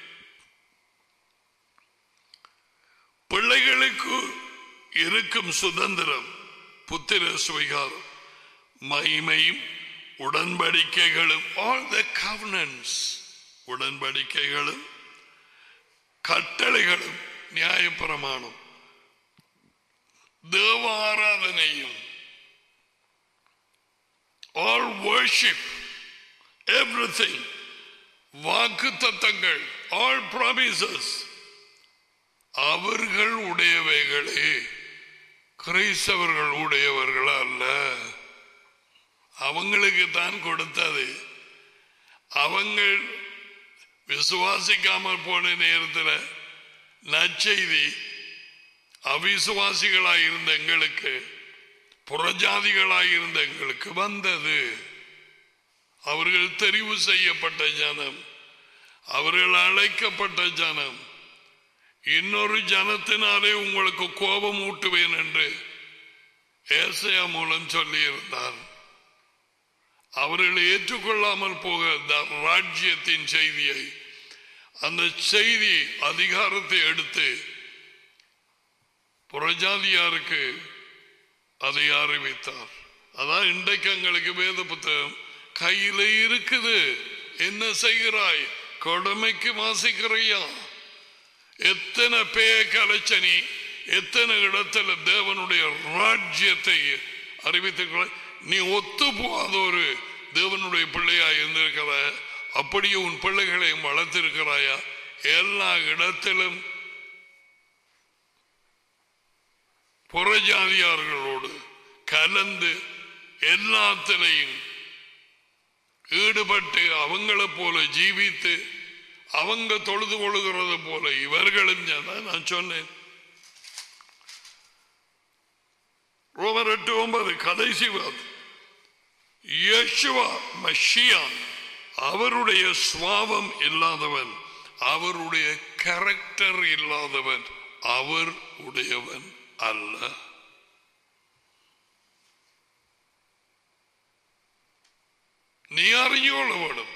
பிள்ளைகளுக்கு இருக்கும் சுதந்திரம் புத்திர சுவிகாரம் மகிமையும் உடன்படிக்கைகளும் ஆல் த கவனன்ஸ் உடன்படிக்கைகளும் கட்டளைகளும் நியாயப்பிரமாணம் தேவாராதனையும் ஆல் வர்ஷிப் எவ்ரிதிங் வாக்கு தத்தங்கள் ஆல் ப்ராமிசஸ் அவர்கள் உடையவைகளே கிறிஸ்தவர்கள் உடையவர்கள் அல்ல அவங்களுக்கு தான் கொடுத்தது அவங்கள் விசுவாசிக்காமல் போன நேரத்தில் நற்செய்தி அவிசுவாசிகளாய் இருந்த எங்களுக்கு புறஜாதிகளாய் இருந்த எங்களுக்கு வந்தது அவர்கள் தெரிவு செய்யப்பட்ட ஜனம் அவர்கள் அழைக்கப்பட்ட ஜனம் இன்னொரு ஜனத்தினாலே உங்களுக்கு கோபம் ஊட்டுவேன் என்று ஏசையா மூலம் சொல்லியிருந்தார் அவர்கள் ஏற்றுக்கொள்ளாமல் போக இந்த ராஜ்யத்தின் செய்தியை அந்த செய்தி அதிகாரத்தை எடுத்து புறஜாதியாருக்கு அதை அறிவித்தார் அதான் இன்றைக்கு எங்களுக்கு வேத புத்தகம் கையில இருக்குது என்ன செய்கிறாய் கொடுமைக்கு வாசிக்கிறையா எத்தனை பேய கலைச்சனி எத்தனை இடத்துல தேவனுடைய ராஜ்யத்தை அறிவித்திருக்கிறாய் நீ ஒத்து போகாத ஒரு தேவனுடைய பிள்ளையா இருந்திருக்கிற அப்படியே உன் பிள்ளைகளையும் வளர்த்திருக்கிறாயா எல்லா இடத்திலும் புறஜாதியார்களோடு கலந்து எல்லாத்திலையும் ஈடுபட்டு அவங்கள போல ஜீவித்து அவங்க தொழுது கொள்கிறது போல இவர்களும் நான் சொன்னேன் ரோமர் எட்டு ஒன்பது கடைசி வார்த்தை. யேசுவா மஷியான் அவருடைய சுவாவம் இல்லாதவன் அவருடைய கேரக்டர் இல்லாதவன் அவர் உடையவன் அல்ல நீ அறிஞ்சு கொள்ள வேண்டும்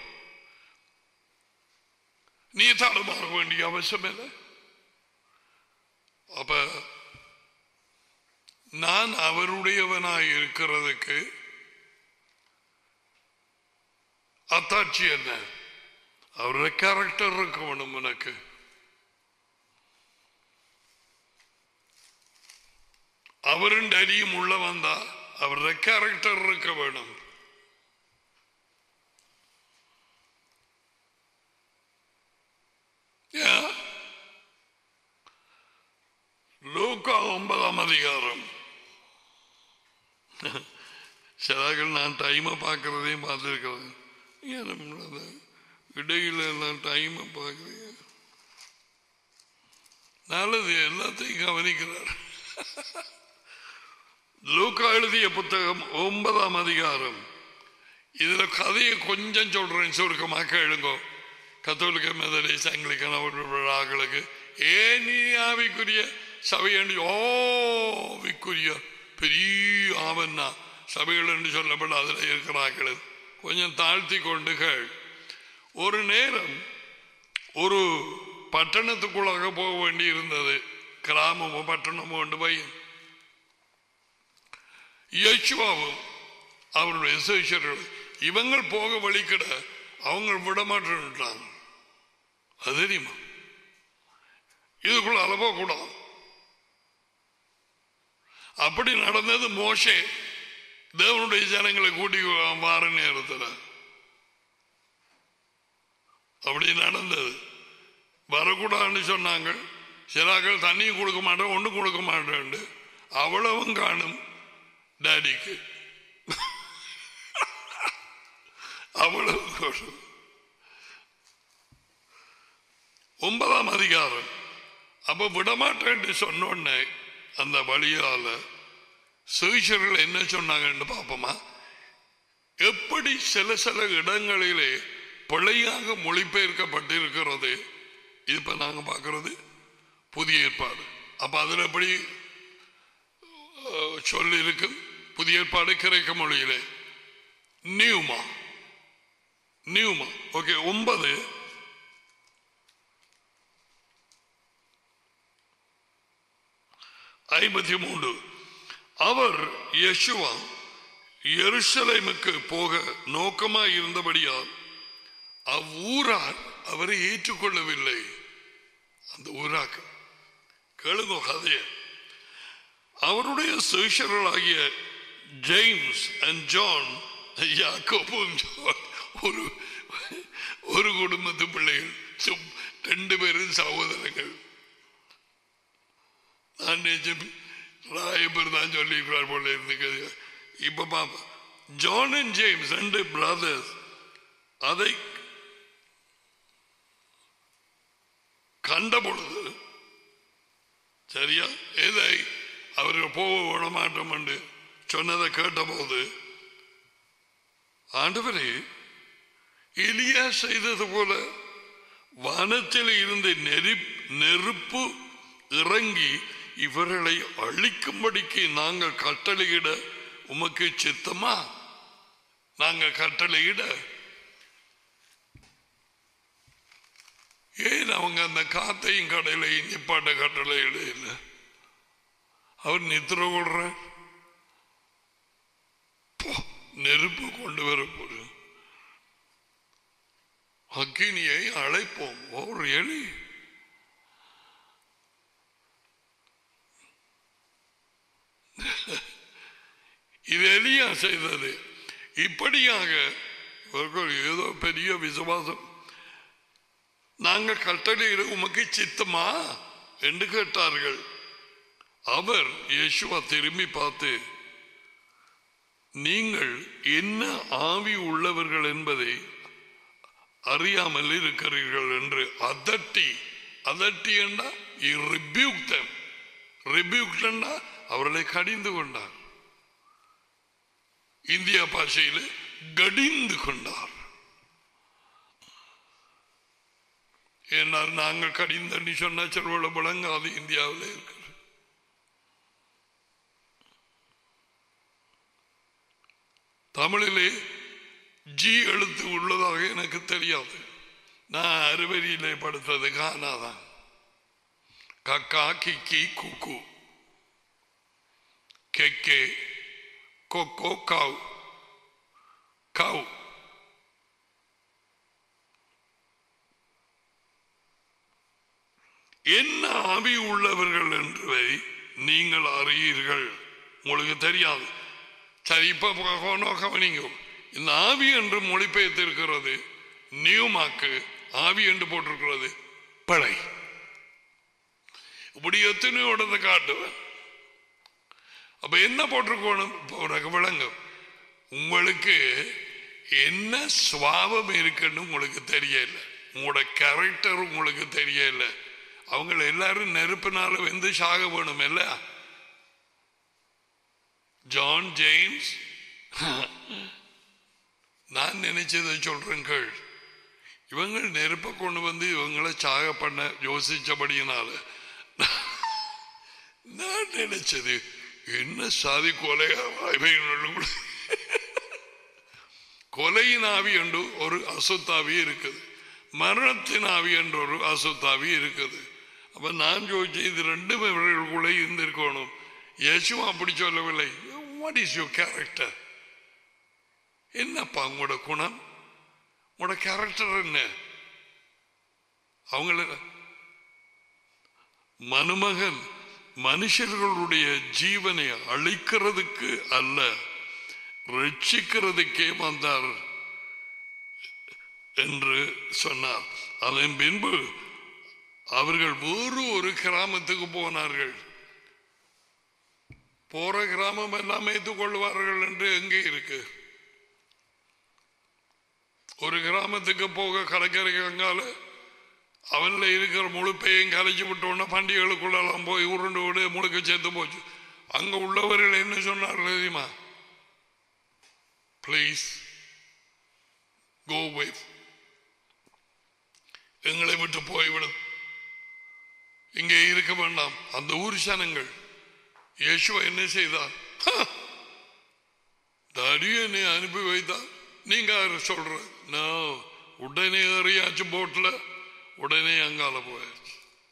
நீ தடுமாற வேண்டிய அவசியம் இல்லை அப்ப நான் அவருடையவனாய் இருக்கிறதுக்கு அத்தாட்சி என்ன அவருடைய கேரக்டர் இருக்க வேணும் உனக்கு அவருடைய அடியும் உள்ள வந்தா அவருடைய கேரக்டர் இருக்க வேணும் Yeah. லூக்கா ஒன்பதாம் அதிகாரம் சிலாக்கள் நான் டைமை பார்க்கறதையும் பார்த்துருக்கிறேன் ஏன் நம்மளது இடையில எல்லாம் டைமை பார்க்குறீங்க நல்லது எல்லாத்தையும் கவனிக்கிறார் லூக்கா எழுதிய புத்தகம் ஒன்பதாம் அதிகாரம் இதுல கதையை கொஞ்சம் சொல்றேன் சுருக்கமாக கேளுங்கோ கத்தோலிக்க மெதலிஸ் ஆங்கிலிக்கன் ஆக்களுக்கு ஏன் நீ ஆவிக்குரிய சபையண்டு ஓவிக்குரிய பெரிய ஆவன்னா சபைகள் என்று சொல்லப்பட அதில் இருக்கிறார்கள் கொஞ்சம் தாழ்த்தி கொண்டு கேள் ஒரு நேரம் ஒரு பட்டணத்துக்குள்ளாக போக வேண்டி இருந்தது கிராமமோ பட்டணமோ கொண்டு பையன் யேசுவாவும் அவருடைய சிஷியர்கள் இவங்கள் போக வழிக்கிட அவங்க விட மாட்டேன்ட்டாங்க அது தெரியுமா இதுக்குள்ள அளவோ கூடாது அப்படி நடந்தது மோசே தேவனுடைய ஜனங்களை கூட்டி வார நேரத்தில் அப்படி நடந்தது வரக்கூடாதுன்னு சொன்னாங்க சிலாக்கள் தண்ணியும் கொடுக்க மாட்டேன் ஒன்றும் கொடுக்க மாட்டேன் அவ்வளவும் காணும் டாடிக்கு அவ்வளவு காணும். ஒன்பதாம் அதிகாரம் அப்ப விடமாட்டேன்னு சொன்னோடனே அந்த வழியால சுவிசர்கள் என்ன சொன்னாங்கன்னு பார்ப்போமா எப்படி சில சில இடங்களிலே பிழையாக மொழிபெயர்க்கப்பட்டிருக்கிறது இது இப்ப நாங்க பார்க்கிறது புதிய ஏற்பாடு அப்ப அதுல எப்படி அஹ், சொல்லி இருக்கும் புதிய ஏற்பாடு கிரேக்க மொழியிலே நியூமா நியூமா ஓகே ஒன்பது ஐம்பத்தி மூன்று அவர் யெஷுவா எருசலேமுக்கு போக நோக்கமாய் இருந்தபடியால் அவ்வூரார் அவரை ஏற்றுக்கொள்ளவில்லை அந்த ஊராக்கு கேளுங்க கதைய அவருடைய சிஷர்களாகிய ஜேம்ஸ் அண்ட் ஜான் யாக்கோபும் ஜான் ஒரு ஒரு குடும்பத்து பிள்ளைகள் சும்- ரெண்டு பேரும் சகோதரர்கள் நான் நிஜம் ராயபர் தான் சொல்லியிருக்கிறார் போல இருந்துக்கிறது இப்ப பாப்பா ஜான் அண்ட் ஜேம்ஸ் ரெண்டு பிரதர்ஸ் அதை கண்ட பொழுது சரியா எதை அவர்கள் போக விட மாட்டோம் என்று சொன்னதை கேட்டபோது ஆண்டவரே எலியா செய்தது போல வானத்தில் இருந்து நெறி நெருப்பு இறங்கி இவர்களை அழிக்கும்படிக்கு நாங்கள் கட்டளையிட உமக்கு சித்தமா நாங்கள் கட்டளையிட ஏன் அவங்க அந்த காத்தையும் கடையிலையும் நிப்பாட்ட கட்டளையிட இல்லை அவர் நித்திர கொள்ற நெருப்பு கொண்டு வர போறோம் அக்கினியை அழைப்போம் ஒரு எலி இது எலியா செய்தது இப்படியாக இவர்கள் ஏதோ பெரிய விசுவாசம் நாங்கள் கட்டளையிட உமக்கு சித்தமா என்று கேட்டார்கள் அவர் இயேசுவா திரும்பி பார்த்து நீங்கள் என்ன ஆவி உள்ளவர்கள் என்பதை அறியாமல் இருக்கிறீர்கள் என்று அதட்டி அதட்டி என்றா ரிபியூக்தம் ரிபியூக்டா அவர்களை கடிந்து கொண்டார் இந்தியா பாஷையில் கடிந்து கொண்டார் ஏன்னால் நாங்கள் கடிந்தன்னு சொன்னா சிறுவள விளங்காது இந்தியாவில் இருக்கிற தமிழிலே ஜி எழுத்து உள்ளதாக எனக்கு தெரியாது நான் அறுவரியிலே படுத்தது காணாதான் கக்கா கிக்கி குக்கு கெக்கே கொக்கோ காவ் காவ் என்ன ஆவி உள்ளவர்கள் என்று நீங்கள் அறியீர்கள் உங்களுக்கு தெரியாது சரி இப்ப ப- கவனிங்க இந்த ஆவி என்று மொழிபெயர்த்திருக்கிறது நியூமாக்கு ஆவி என்று போட்டிருக்கிறது பழை இப்படி எத்தனையோ இடத்தை காட்டுவேன் அப்ப என்ன போட்டிருக்கணும் இப்ப உனக்கு விளங்கும் உங்களுக்கு என்ன சுவாபம் இருக்குன்னு உங்களுக்கு தெரியல உங்களோட கேரக்டர் உங்களுக்கு தெரியல அவங்க எல்லாரும் நெருப்பினால வந்து சாக வேணும் இல்ல ஜான் ஜேம்ஸ் நான் நினைச்சதை சொல்றேன் கேள் இவங்க நெருப்பை கொண்டு வந்து இவங்களை சாக பண்ண யோசிச்சபடியினால நான் நினைச்சது என்ன சாதி கொலையா இவைகளுக்குள்ள கொலையின் ஆவி என்று ஒரு அசுத்தாவி இருக்குது மரணத்தின் ஆவி என்ற ஒரு அசுத்தாவி இருக்குது அப்ப நான் யோசிச்சு இது ரெண்டும் இவர்களுக்குள்ளே இருந்திருக்கணும் இயேசுவும் அப்படி சொல்லவில்லை வாட் இஸ் யுவர் கேரக்டர் என்னப்பா உங்களோட குணம் உங்களோட கேரக்டர் என்ன அவங்கள மனுமகன் மனுஷர்களுடைய ஜீவனை அழிக்கிறதுக்கு அல்ல ரட்சிக்கிறதுக்கே வந்தார் என்று சொன்னார் அதன் பின்பு அவர்கள் வேறு ஒரு கிராமத்துக்கு போனார்கள் போற கிராமம் எல்லாம் ஏற்றுக் கொள்வார்கள் என்று எங்கே இருக்கு ஒரு கிராமத்துக்கு போக கடற்கரைக்கு அங்கால அவன்ல இருக்கிற முழுப்பையும் கரைச்சி விட்டோன்னா பண்டிகைகளுக்குள்ளெல்லாம் போய் உருண்டு விடு முழுக்க சேர்த்து போச்சு அங்க உள்ளவர்கள் என்ன சொன்னார்கள் தெரியுமா ப்ளீஸ் கோ வித் எங்களை விட்டு போய்விடும் இங்கே இருக்க வேண்டாம் அந்த ஊர் சனங்கள் இயேசுவ என்ன செய்தார் தடியை என்னை அனுப்பி வைத்தார் நீங்க யாரு சொல்ற நான் உடனே ஏறியாச்சு போட்ல உடனே அங்கால போயாச்சு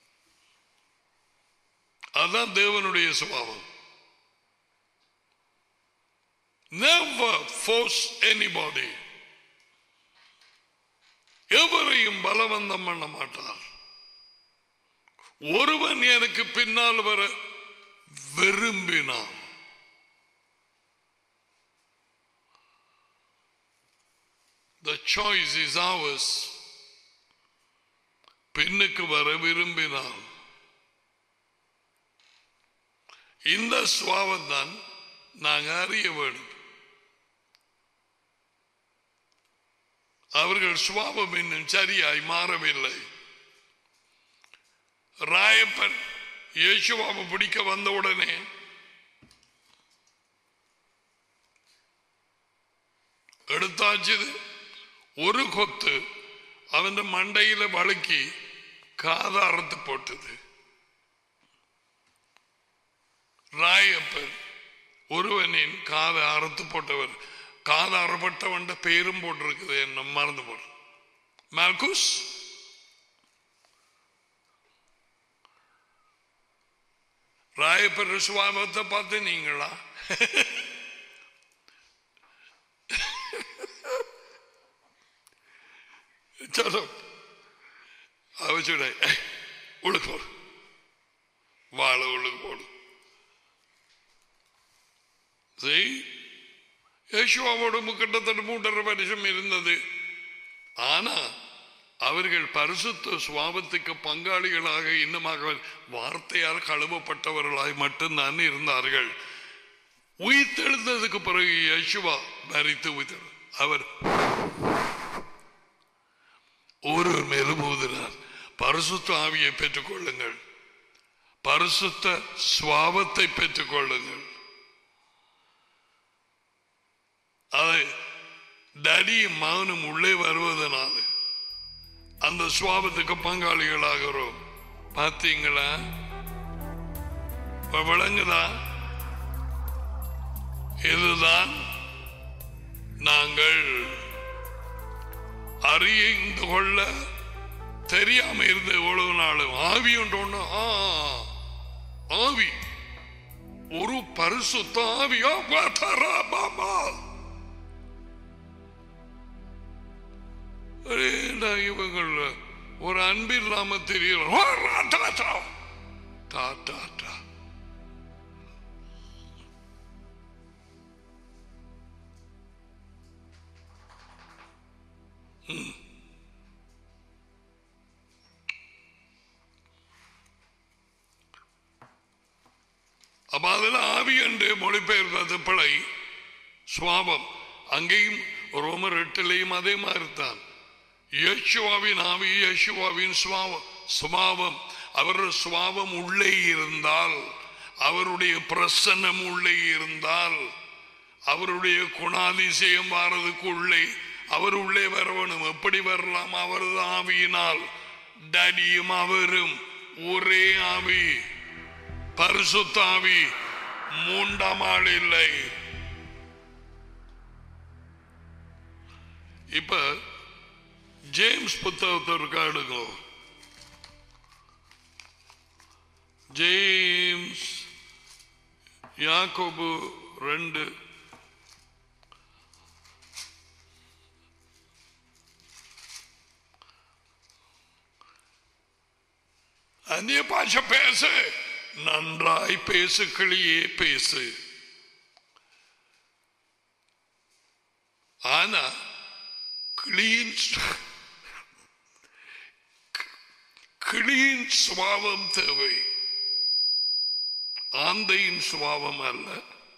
அதான் தேவனுடைய சுபாவம் never force anybody எவரையும் பலவந்தம் பண்ண மாட்டார் ஒருவன் எனக்கு பின்னால் வர விரும்பினான் The choice is ours. பெண்ணுக்கு வர விரும்பினான் இந்த சுவாவம் தான் நாங்கள் அறிய வேண்டும் அவர்கள் சுவாபம் இன்னும் சரியாய் மாறவில்லை ராயப்பன் இயேசுவாவை பிடிக்க வந்த உடனே எடுத்தாச்சுது ஒரு கொத்து அவன் மண்டையில வழுக்கி காதை அறுத்து போட்டது ராயப்பன் ஒருவனின் காதை அறுத்து போட்டவர் காதை அறப்பட்டவன் பேரும் போட்டிருக்குது என்ன மறந்து போடு மார்குஸ் ராயப்பர் சுவாபத்தை பார்த்து நீங்களா சலோ அவச்சுட உள்ளுக்கு போடு வாழை உள்ளுக்கு போடு செய் யேசுவாவோட கிட்டத்தட்ட மூன்றரை வருஷம் இருந்தது ஆனா அவர்கள் பரிசுத்த சுவாபத்துக்கு பங்காளிகளாக இன்னுமாக வார்த்தையால் கழுவப்பட்டவர்களாய் மட்டும்தான் இருந்தார்கள் உயிர்த்தெழுந்ததுக்கு பிறகு யேசுவா மறித்து உயிர் அவர் ஒருவர் மேலும் ஊதினார் பரிசுத்த ஆவியை பெற்றுக் கொள்ளுங்கள் பரிசுத்த சுவாபத்தை பெற்றுக் கொள்ளுங்கள் அதை டடியும் மகனும் உள்ளே வருவதனால அந்த சுவாபத்துக்கு பங்காளிகளாகிறோம் பார்த்தீங்களா இப்ப விளங்குதா இதுதான் நாங்கள் அறிந்து கொள்ள தெரியாம இருந்த எவ்வளவு நாளும் ஆவி ஒன்று ஒண்ணு ஆ, ஆவி ஒரு பரிசுத்த ஆவியா பார்த்தரா பாபா ஏண்டா இவங்கள் ஒரு அன்பு இல்லாம தெரியல டா டா டா அப்ப அதில் ஆவி என்று மொழிபெயர்ந்தது பிழை சுவாபம் அங்கேயும் ரோமர் எட்டிலையும் அதே மாதிரி தான் யேசுவாவின் ஆவி யேசுவாவின் சுவாபம் சுபாவம் அவர் சுவாபம் உள்ளே இருந்தால் அவருடைய பிரசன்னம் உள்ளே இருந்தால் அவருடைய குணாதிசயம் வாரதுக்கு உள்ளே அவர் உள்ளே வரவணும் எப்படி வரலாம் அவரது ஆவியினால் டடியும் அவரும் ஒரே ஆவி பரிசுத்தாவி மூன்றாம் ஆள் இல்லை இப்ப ஜேம்ஸ் புத்தகத்திற்கு எடுங்க ஜேம்ஸ் யாக்கோபு ரெண்டு அந்நிய பாஷை பேசு நன்றாய் பேசு கிளியே பேசு ஆனா கிளியின் சு- கிளியின் சுபாவம் தேவை ஆந்தையின் சுபாவம் அல்ல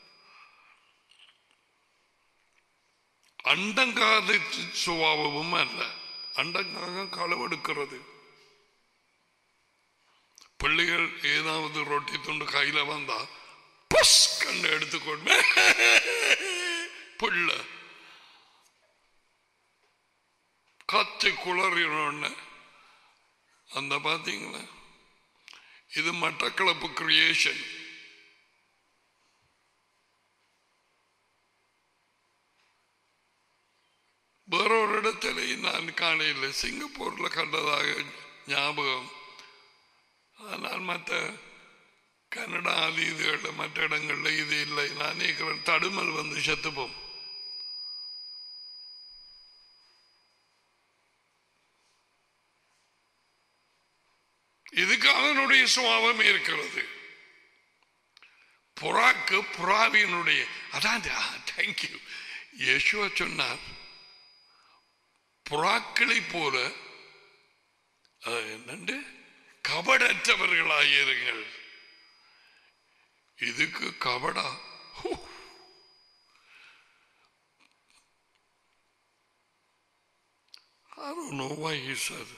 அண்டங்காத சுபாவமும் அல்ல அண்டங்காக களவெடுக்கிறது பிள்ளைகள் ஏதாவது ரொட்டி துண்டு கையில வந்தா புஷ் கண்டு எடுத்துக்கொண்டு புள்ள கத்தி குளறினோன்னு அந்த பாத்தீங்களா இது மட்டக்களப்பு கிரியேஷன் வேறொரு இடத்துல நான் காலையில் சிங்கப்பூர்ல கண்டதாக ஞாபகம் ஆனால் மற்ற கனடா அது இதுகள் மற்ற இடங்கள்ல இது இல்லை நான் நினைக்கிறேன் தடுமல் வந்து செத்துப்போம் இதுக்கு அவனுடைய சுபாவம் இருக்கிறது புறாக்கு புறாவினுடைய அதான் தேங்க்யூ யேசுவ சொன்னார் புறாக்களை போல அது என்னண்டு கபடற்றவர்களாயிருங்கள் இதுக்கு கபடா ஹூ. I don't know why he said.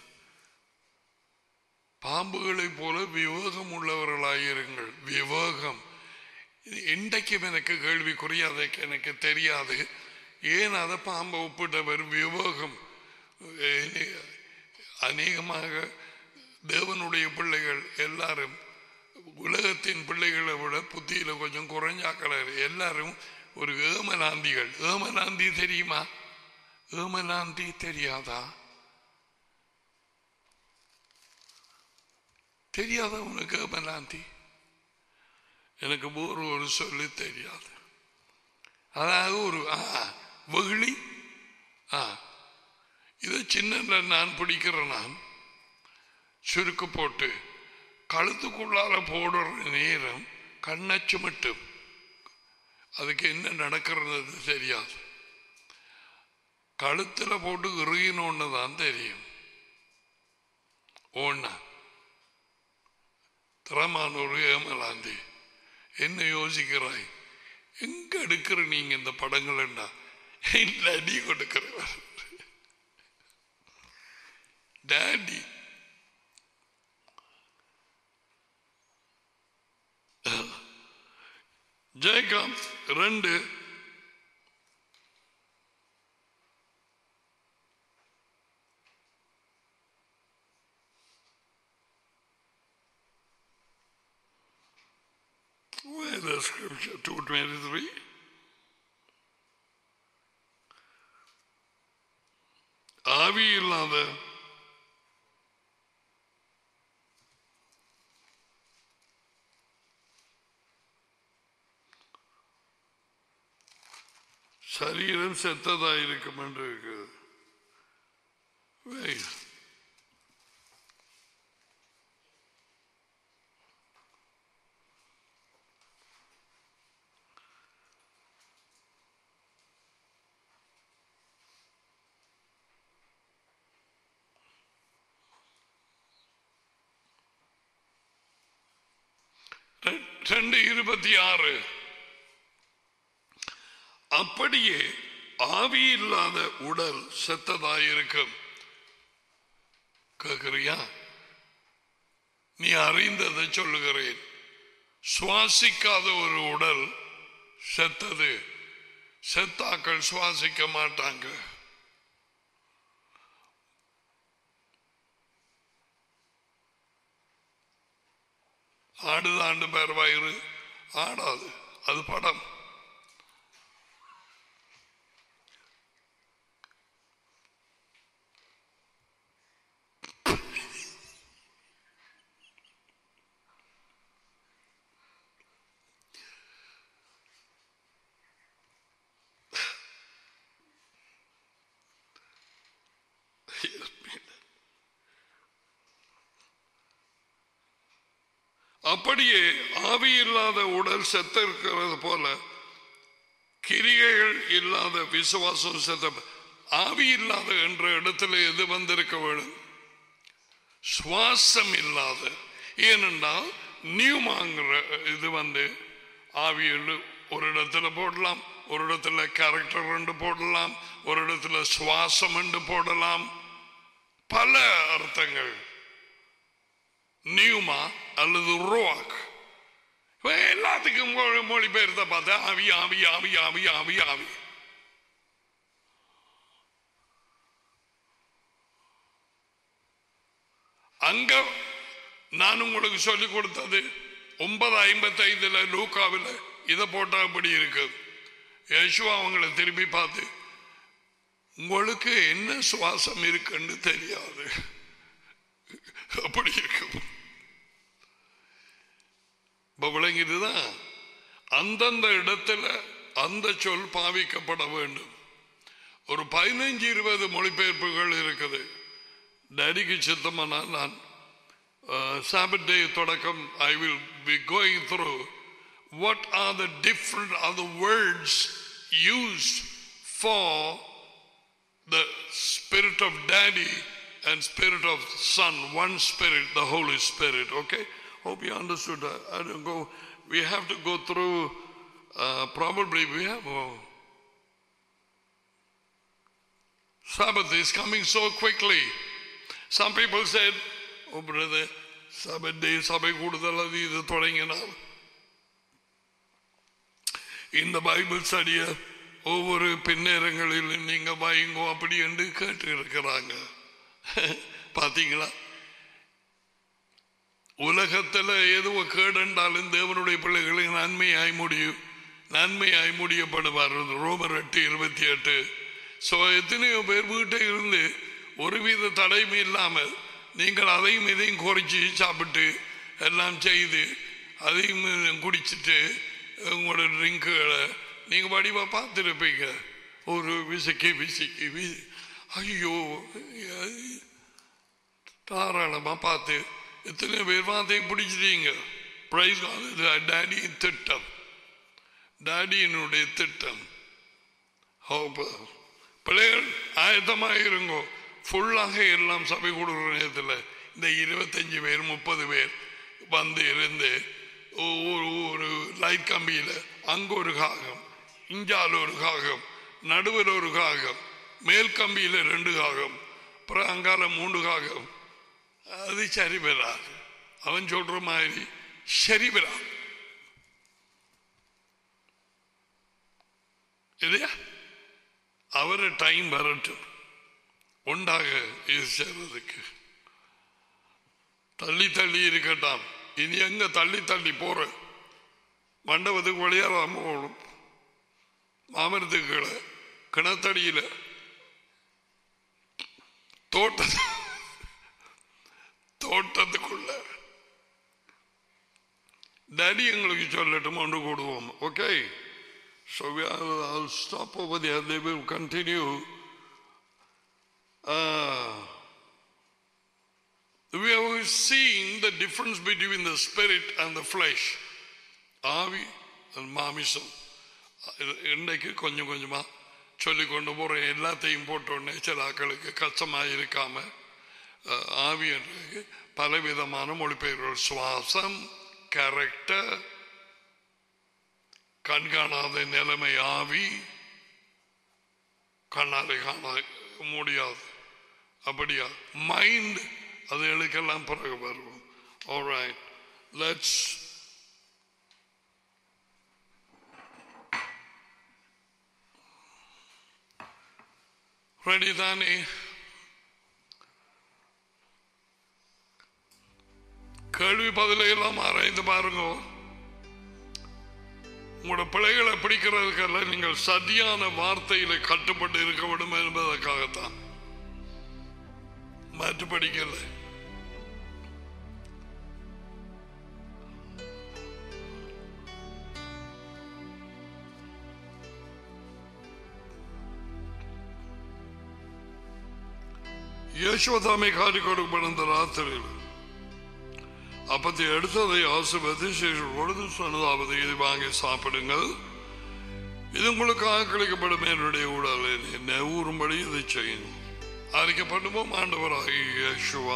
பாம்புகளைப் போல விவேகம் உள்ளவர்களாயிருங்கள் விவேகம் இது இன்றைக்கும் எனக்கு கேள்விக்குரிய அதற்கு எனக்கு தெரியாது ஏன் அதை பாம்பை ஒப்பிட்டவர் விவேகம் அஹ், அநேகமாக தேவனுடைய பிள்ளைகள் எல்லாரும் உலகத்தின் பிள்ளைகளை விட புத்தியில கொஞ்சம் குறைஞ்சாக்கள் எல்லாரும் ஒரு ஏமலாந்திகள் ஏமலாந்தி தெரியுமா ஏமலாந்தி தெரியாதா தெரியாதா உனக்கு ஏமலாந்தி எனக்கு ஒரு ஒரு சொல்லி தெரியாது அதாவது ஒரு ஆ, வெகுளி ஆ இது சின்ன நான் பிடிக்கிறேன் நான் சுருக்கு போட்டு கழுத்துக்குள்ளால போடுற நேரம் கண்ணச்சு மட்டும் அதுக்கு என்ன நடக்கிறது தெரியாது கழுத்துல போட்டு இறுகினோன்னு தான் தெரியும் ஒண்ணா திறமான ஒரு ஏமலாந்தி என்ன யோசிக்கிறாய் எங்க எடுக்கிற நீங்க இந்த படங்கள் என்ன இல்ல நீ கொடுக்கிறவர் டாடி ஜெயகாந்த் ரெண்டு say the scripture 223. ஆவி இல்லாத சரீரம் செத்ததாயிருக்கும் என்று இருக்குது Wait. ரெ- ரெண்டு இருபத்தி ஆறு அப்படியே ஆவி இல்லாத உடல் செத்ததாயிருக்கும் கேட்கிறியா நீ அறிந்ததை சொல்லுகிறேன் சுவாசிக்காத ஒரு உடல் செத்தது செத்தாக்கள் சுவாசிக்க மாட்டாங்க ஆடுதாண்டு பேர் வயிறு ஆடாது அது படம் அப்படியே ஆவி இல்லாத உடல் செத்த இருக்கிறது போல கிரியைகள் இல்லாத விசுவாசம் செத்த ஆவி இல்லாத என்ற இடத்துல எது வந்திருக்க வேண்டும் சுவாசம் இல்லாத ஏனென்றால் நியூமாங்கிற இது வந்து ஆவியில் ஒரு இடத்துல போடலாம் ஒரு இடத்துல கேரக்டர் ரெண்டு போடலாம் ஒரு இடத்துல சுவாசம் என்று போடலாம் பல அர்த்தங்கள் நியூமா அல்லது ரோக் எல்லாத்துக்கும் மொழி- மொழிபெயர்த்த பார்த்தா ஆவி ஆவி ஆவி ஆவி ஆவி ஆவி அங்க நான் உங்களுக்கு சொல்லிக் கொடுத்தது ஒன்பது ஐம்பத்தி ஐந்துல லூக்காவில் இதை போட்டா அப்படி இருக்கு யேசுவா அவங்களை திரும்பி பார்த்து உங்களுக்கு என்ன சுவாசம் இருக்குன்னு தெரியாது அப்படி இருக்கும் இப்ப விளங்கிட்டுதான் அந்தந்த இடத்துல அந்த சொல் பாவிக்கப்பட வேண்டும் ஒரு பதினைஞ்சு இருபது மொழிபெயர்ப்புகள் இருக்குது டேடிக்கு சித்தமானா நான் சாபத் டே தொடக்கம் I will be going through what are the different are the words used for the spirit of daddy and spirit of son one spirit the holy spirit okay hope you understood that. i don't go we have to go through uh, probably we have oh, sabbath is coming so quickly some people said oh brother sabbath day சபை கூடுதல் அது இது தொடங்கினால் இந்த Bible ஸ்டடிய ஒவ்வொரு பின்னேரங்களில் நீங்க வாயுங்கோ அப்படி என்று கேட்டு இருக்கிறாங்க பாத்தீங்களா உலகத்துல எதுவோ கேடென்றாலும் தேவனுடைய பிள்ளைகளுக்கு நன்மையாய் முடியும் நன்மையாய் முடியப்படுவார் ரோமர் எட்டு இருபத்தி எட்டு சோ எத்தனையோ பேர் வீட்டை இருந்து ஒருவித தடையும் இல்லாமல் நீங்கள் அதையும் இதையும் குறைச்சி சாப்பிட்டு எல்லாம் செய்து அதையும் குடிச்சிட்டு உங்களோட ட்ரிங்குகளை நீங்க வடிவா பார்த்துருப்பீங்க ஒரு விசக்கி விசக்கி வி ஐயோ தாராளமா பார்த்து எத்தனை பேர் வார்த்தையை பிடிச்சிட்டீங்க பிரைஸ் டேடியின் திட்டம் டேடியினுடைய திட்டம் ஹோப் பிள்ளைகள் ஆயத்தமாக இருங்கோ ஃபுல்லாக எல்லாம் சபை கொடுக்குற நேரத்தில் இந்த இருபத்தஞ்சு பேர் முப்பது பேர் வந்து இருந்து ஒரு ஒரு லைட் கம்பியில் அங்க ஒரு காகம் இஞ்சால ஒரு காகம் நடுவில் ஒரு காகம் மேல் கம்பியில் ரெண்டு காகம் அப்புறம் அங்கால மூன்று காகம் அது சரி பெறாது அவன் சொல்ற மாதிரி சரி பெறாது இல்லையா அவரு டைம் வரட்டும் உண்டாக இது சேர்றதுக்கு தள்ளி தள்ளி இருக்கட்டாம் இனி எங்க தள்ளி தள்ளி போற மண்டபத்துக்கு வழியாராம போகணும் மாமரத்துக்கு கீழே கிணத்தடியில் தோட்ட தோட்டத்துக்குள்ள டேடி எங்களுக்கு சொல்லட்டும் ஒன்று கூடுவோம் okay So we are, I'll stop over there. They will continue. Uh, we are seeing the difference between the spirit and the flesh. ஆவி and மாமிசம் இது இன்றைக்கு கொஞ்சம் கொஞ்சமா சொல்லி கொண்டு போறேன் எல்லாத்தையும் போட்டோடனே சில ஆக்களுக்கு கஷ்டமாக இருக்காம அஹ், ஆவி என்று பலவிதமான மொழிபெயர்கள் சுவாசம் கேரக்டர் கண்காணாத நிலைமை ஆவி கண்ணாலே காண முடியாது அப்படியா மைண்ட் அதுகளுக்கெல்லாம் பிறகு வருவோம் ஆல்ரைட் லெட்ஸ் ரெடி தானே கேள்வி பதிலை எல்லாம் ஆராய்ந்து பாருங்க உங்களோட பிழைகளை பிடிக்கிறதுக்கல்ல நீங்கள் சரியான வார்த்தையில கட்டுப்பட்டு இருக்க வேண்டும் என்பதற்காகத்தான் மாற்று படிக்கல யசோதாமை காட்டி கொடுக்கப்படுந்த ராத்திரியில் அப்பத்தை எடுத்ததை ஆசிர்வதி பொழுது சொன்னதாவது இது வாங்கி சாப்பிடுங்கள் இது உங்களுக்காக கிடைக்கப்படும் என்னுடைய உடல் என்ன ஊறும்படி இதை செய்யும் அறிக்கப்படுவோம் ஆண்டவராகிய இயேசுவா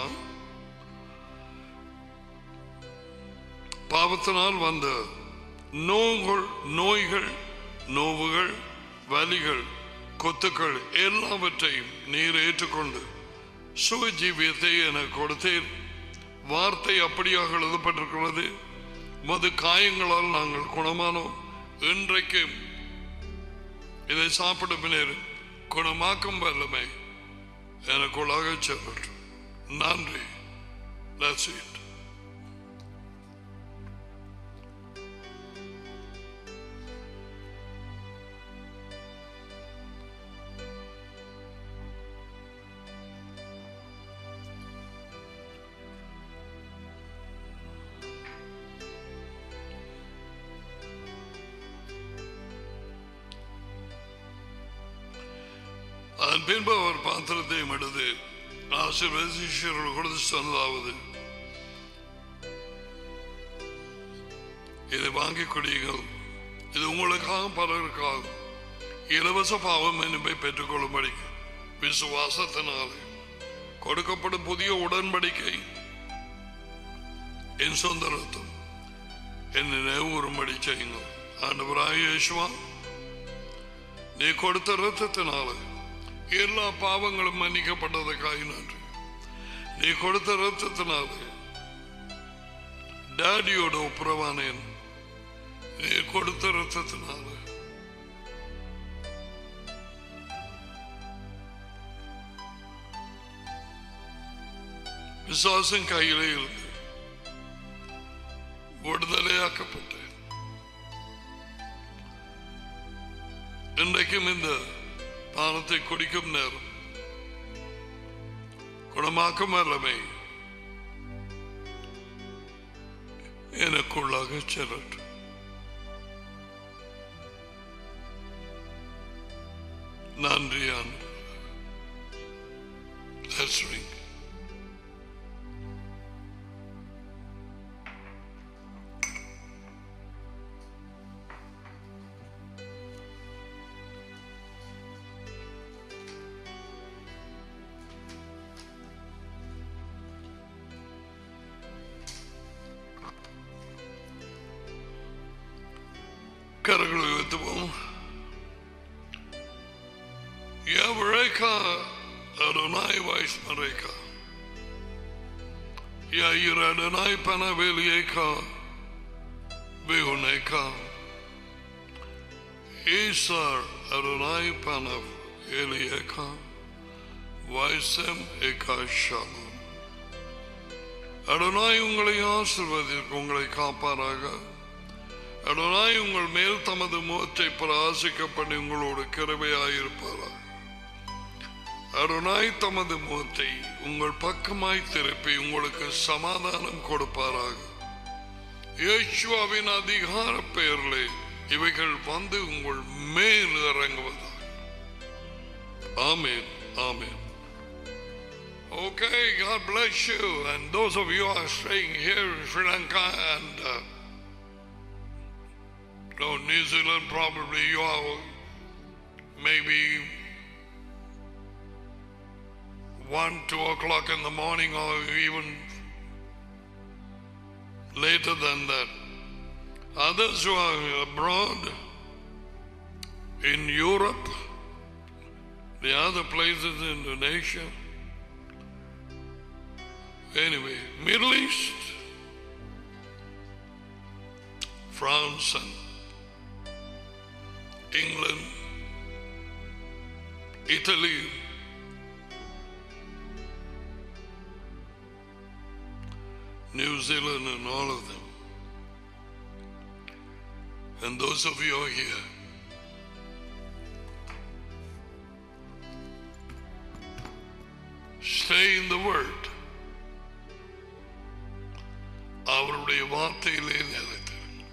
பாவத்தினால் வந்த நோய்கள் நோய்கள் நோவுகள் வலிகள் கொத்துக்கள் எல்லாவற்றையும் நீர் ஏற்றுக்கொண்டு சுகஜீவியத்தை எனக்கு கொடுத்தேன் வார்த்தை அப்படியாக எழுதப்பட்டிருக்கிறது மது காயங்களால் நாங்கள் குணமானோம் இன்றைக்கு இதை சாப்பிடும் பின்னர் குணமாக்கும் வல்லமை எனக்குள்ளாக செல்லட்டும் நன்றி That's it. அதன் பின்பு அவர் பாத்திரத்தையும் எடுத்து ஆசீர்வதிஷர்கள் கொடுத்து சொன்னதாவது இதை வாங்கிக் கொடியுங்கள் இது உங்களுக்காக பலருக்காக இலவச பாவம் என்பை பெற்றுக்கொள்ளும்படி விசுவாசத்தினாலே கொடுக்கப்படும் புதிய உடன்படிக்கை என் சொந்த ரத்தம் என்னை நினைவுறும்படி செய்யுங்கள் ஆண்டவராக இயேசுவா நீ கொடுத்த ரத்தத்தினால எல்லா பாவங்களும் மன்னிக்கப்பட்டதுக்காக நன்றி நீ கொடுத்த ரத்தத்தினால டாடியோட ஒப்புரவானேன் நீ கொடுத்த ரத்தத்தினால விசுவாசம் கையிலே இருந்து விடுதலையாக்கப்பட்டேன் இன்றைக்கும் இந்த பானத்தை குடிக்கும் நேரம் குணமாக்கும் வல்லமை எனக்குள்ளாக செல்லட்டும் நன்றி ஆண்டு Let's drink. கரங்களை உயர்த்துவோம் Yavreka Adonai Vaismareka Yair Adonai Panavelieka Vehuneka Isar Adonai Panav Elieka Vaisem Eka Shalom Adonai உங்களை ஆசிர்வதிற்கு உங்களை காப்பாராக அடனாய் உங்கள் மேல் தமது முகத்தை பிரகாசிக்க பண்ணி உங்களோடு கிருபையாயிருப்பாரா அருணாய் தமது முகத்தை உங்கள் பக்கமாய் திருப்பி உங்களுக்கு சமாதானம் கொடுப்பாராக இயேசுவின் அதிகார பெயரிலே இவைகள் வந்து உங்கள் மேல் இறங்குவதாக ஆமேன் ஆமேன் Okay, God bless you. And those of you who are staying here in Sri Lanka and uh, no, New Zealand, probably you are maybe one, two o'clock in the morning, or even later than that. Others who are abroad in Europe, the other places, Indonesia. Anyway, Middle East, France and England, Italy, New Zealand, and all of them. And those of you who are here, stay in the Word. அவருடைய வார்த்தையிலே நிலைத்து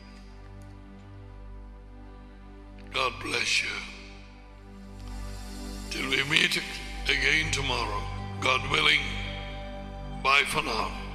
God bless you. Till we meet again tomorrow, God willing. Bye for now.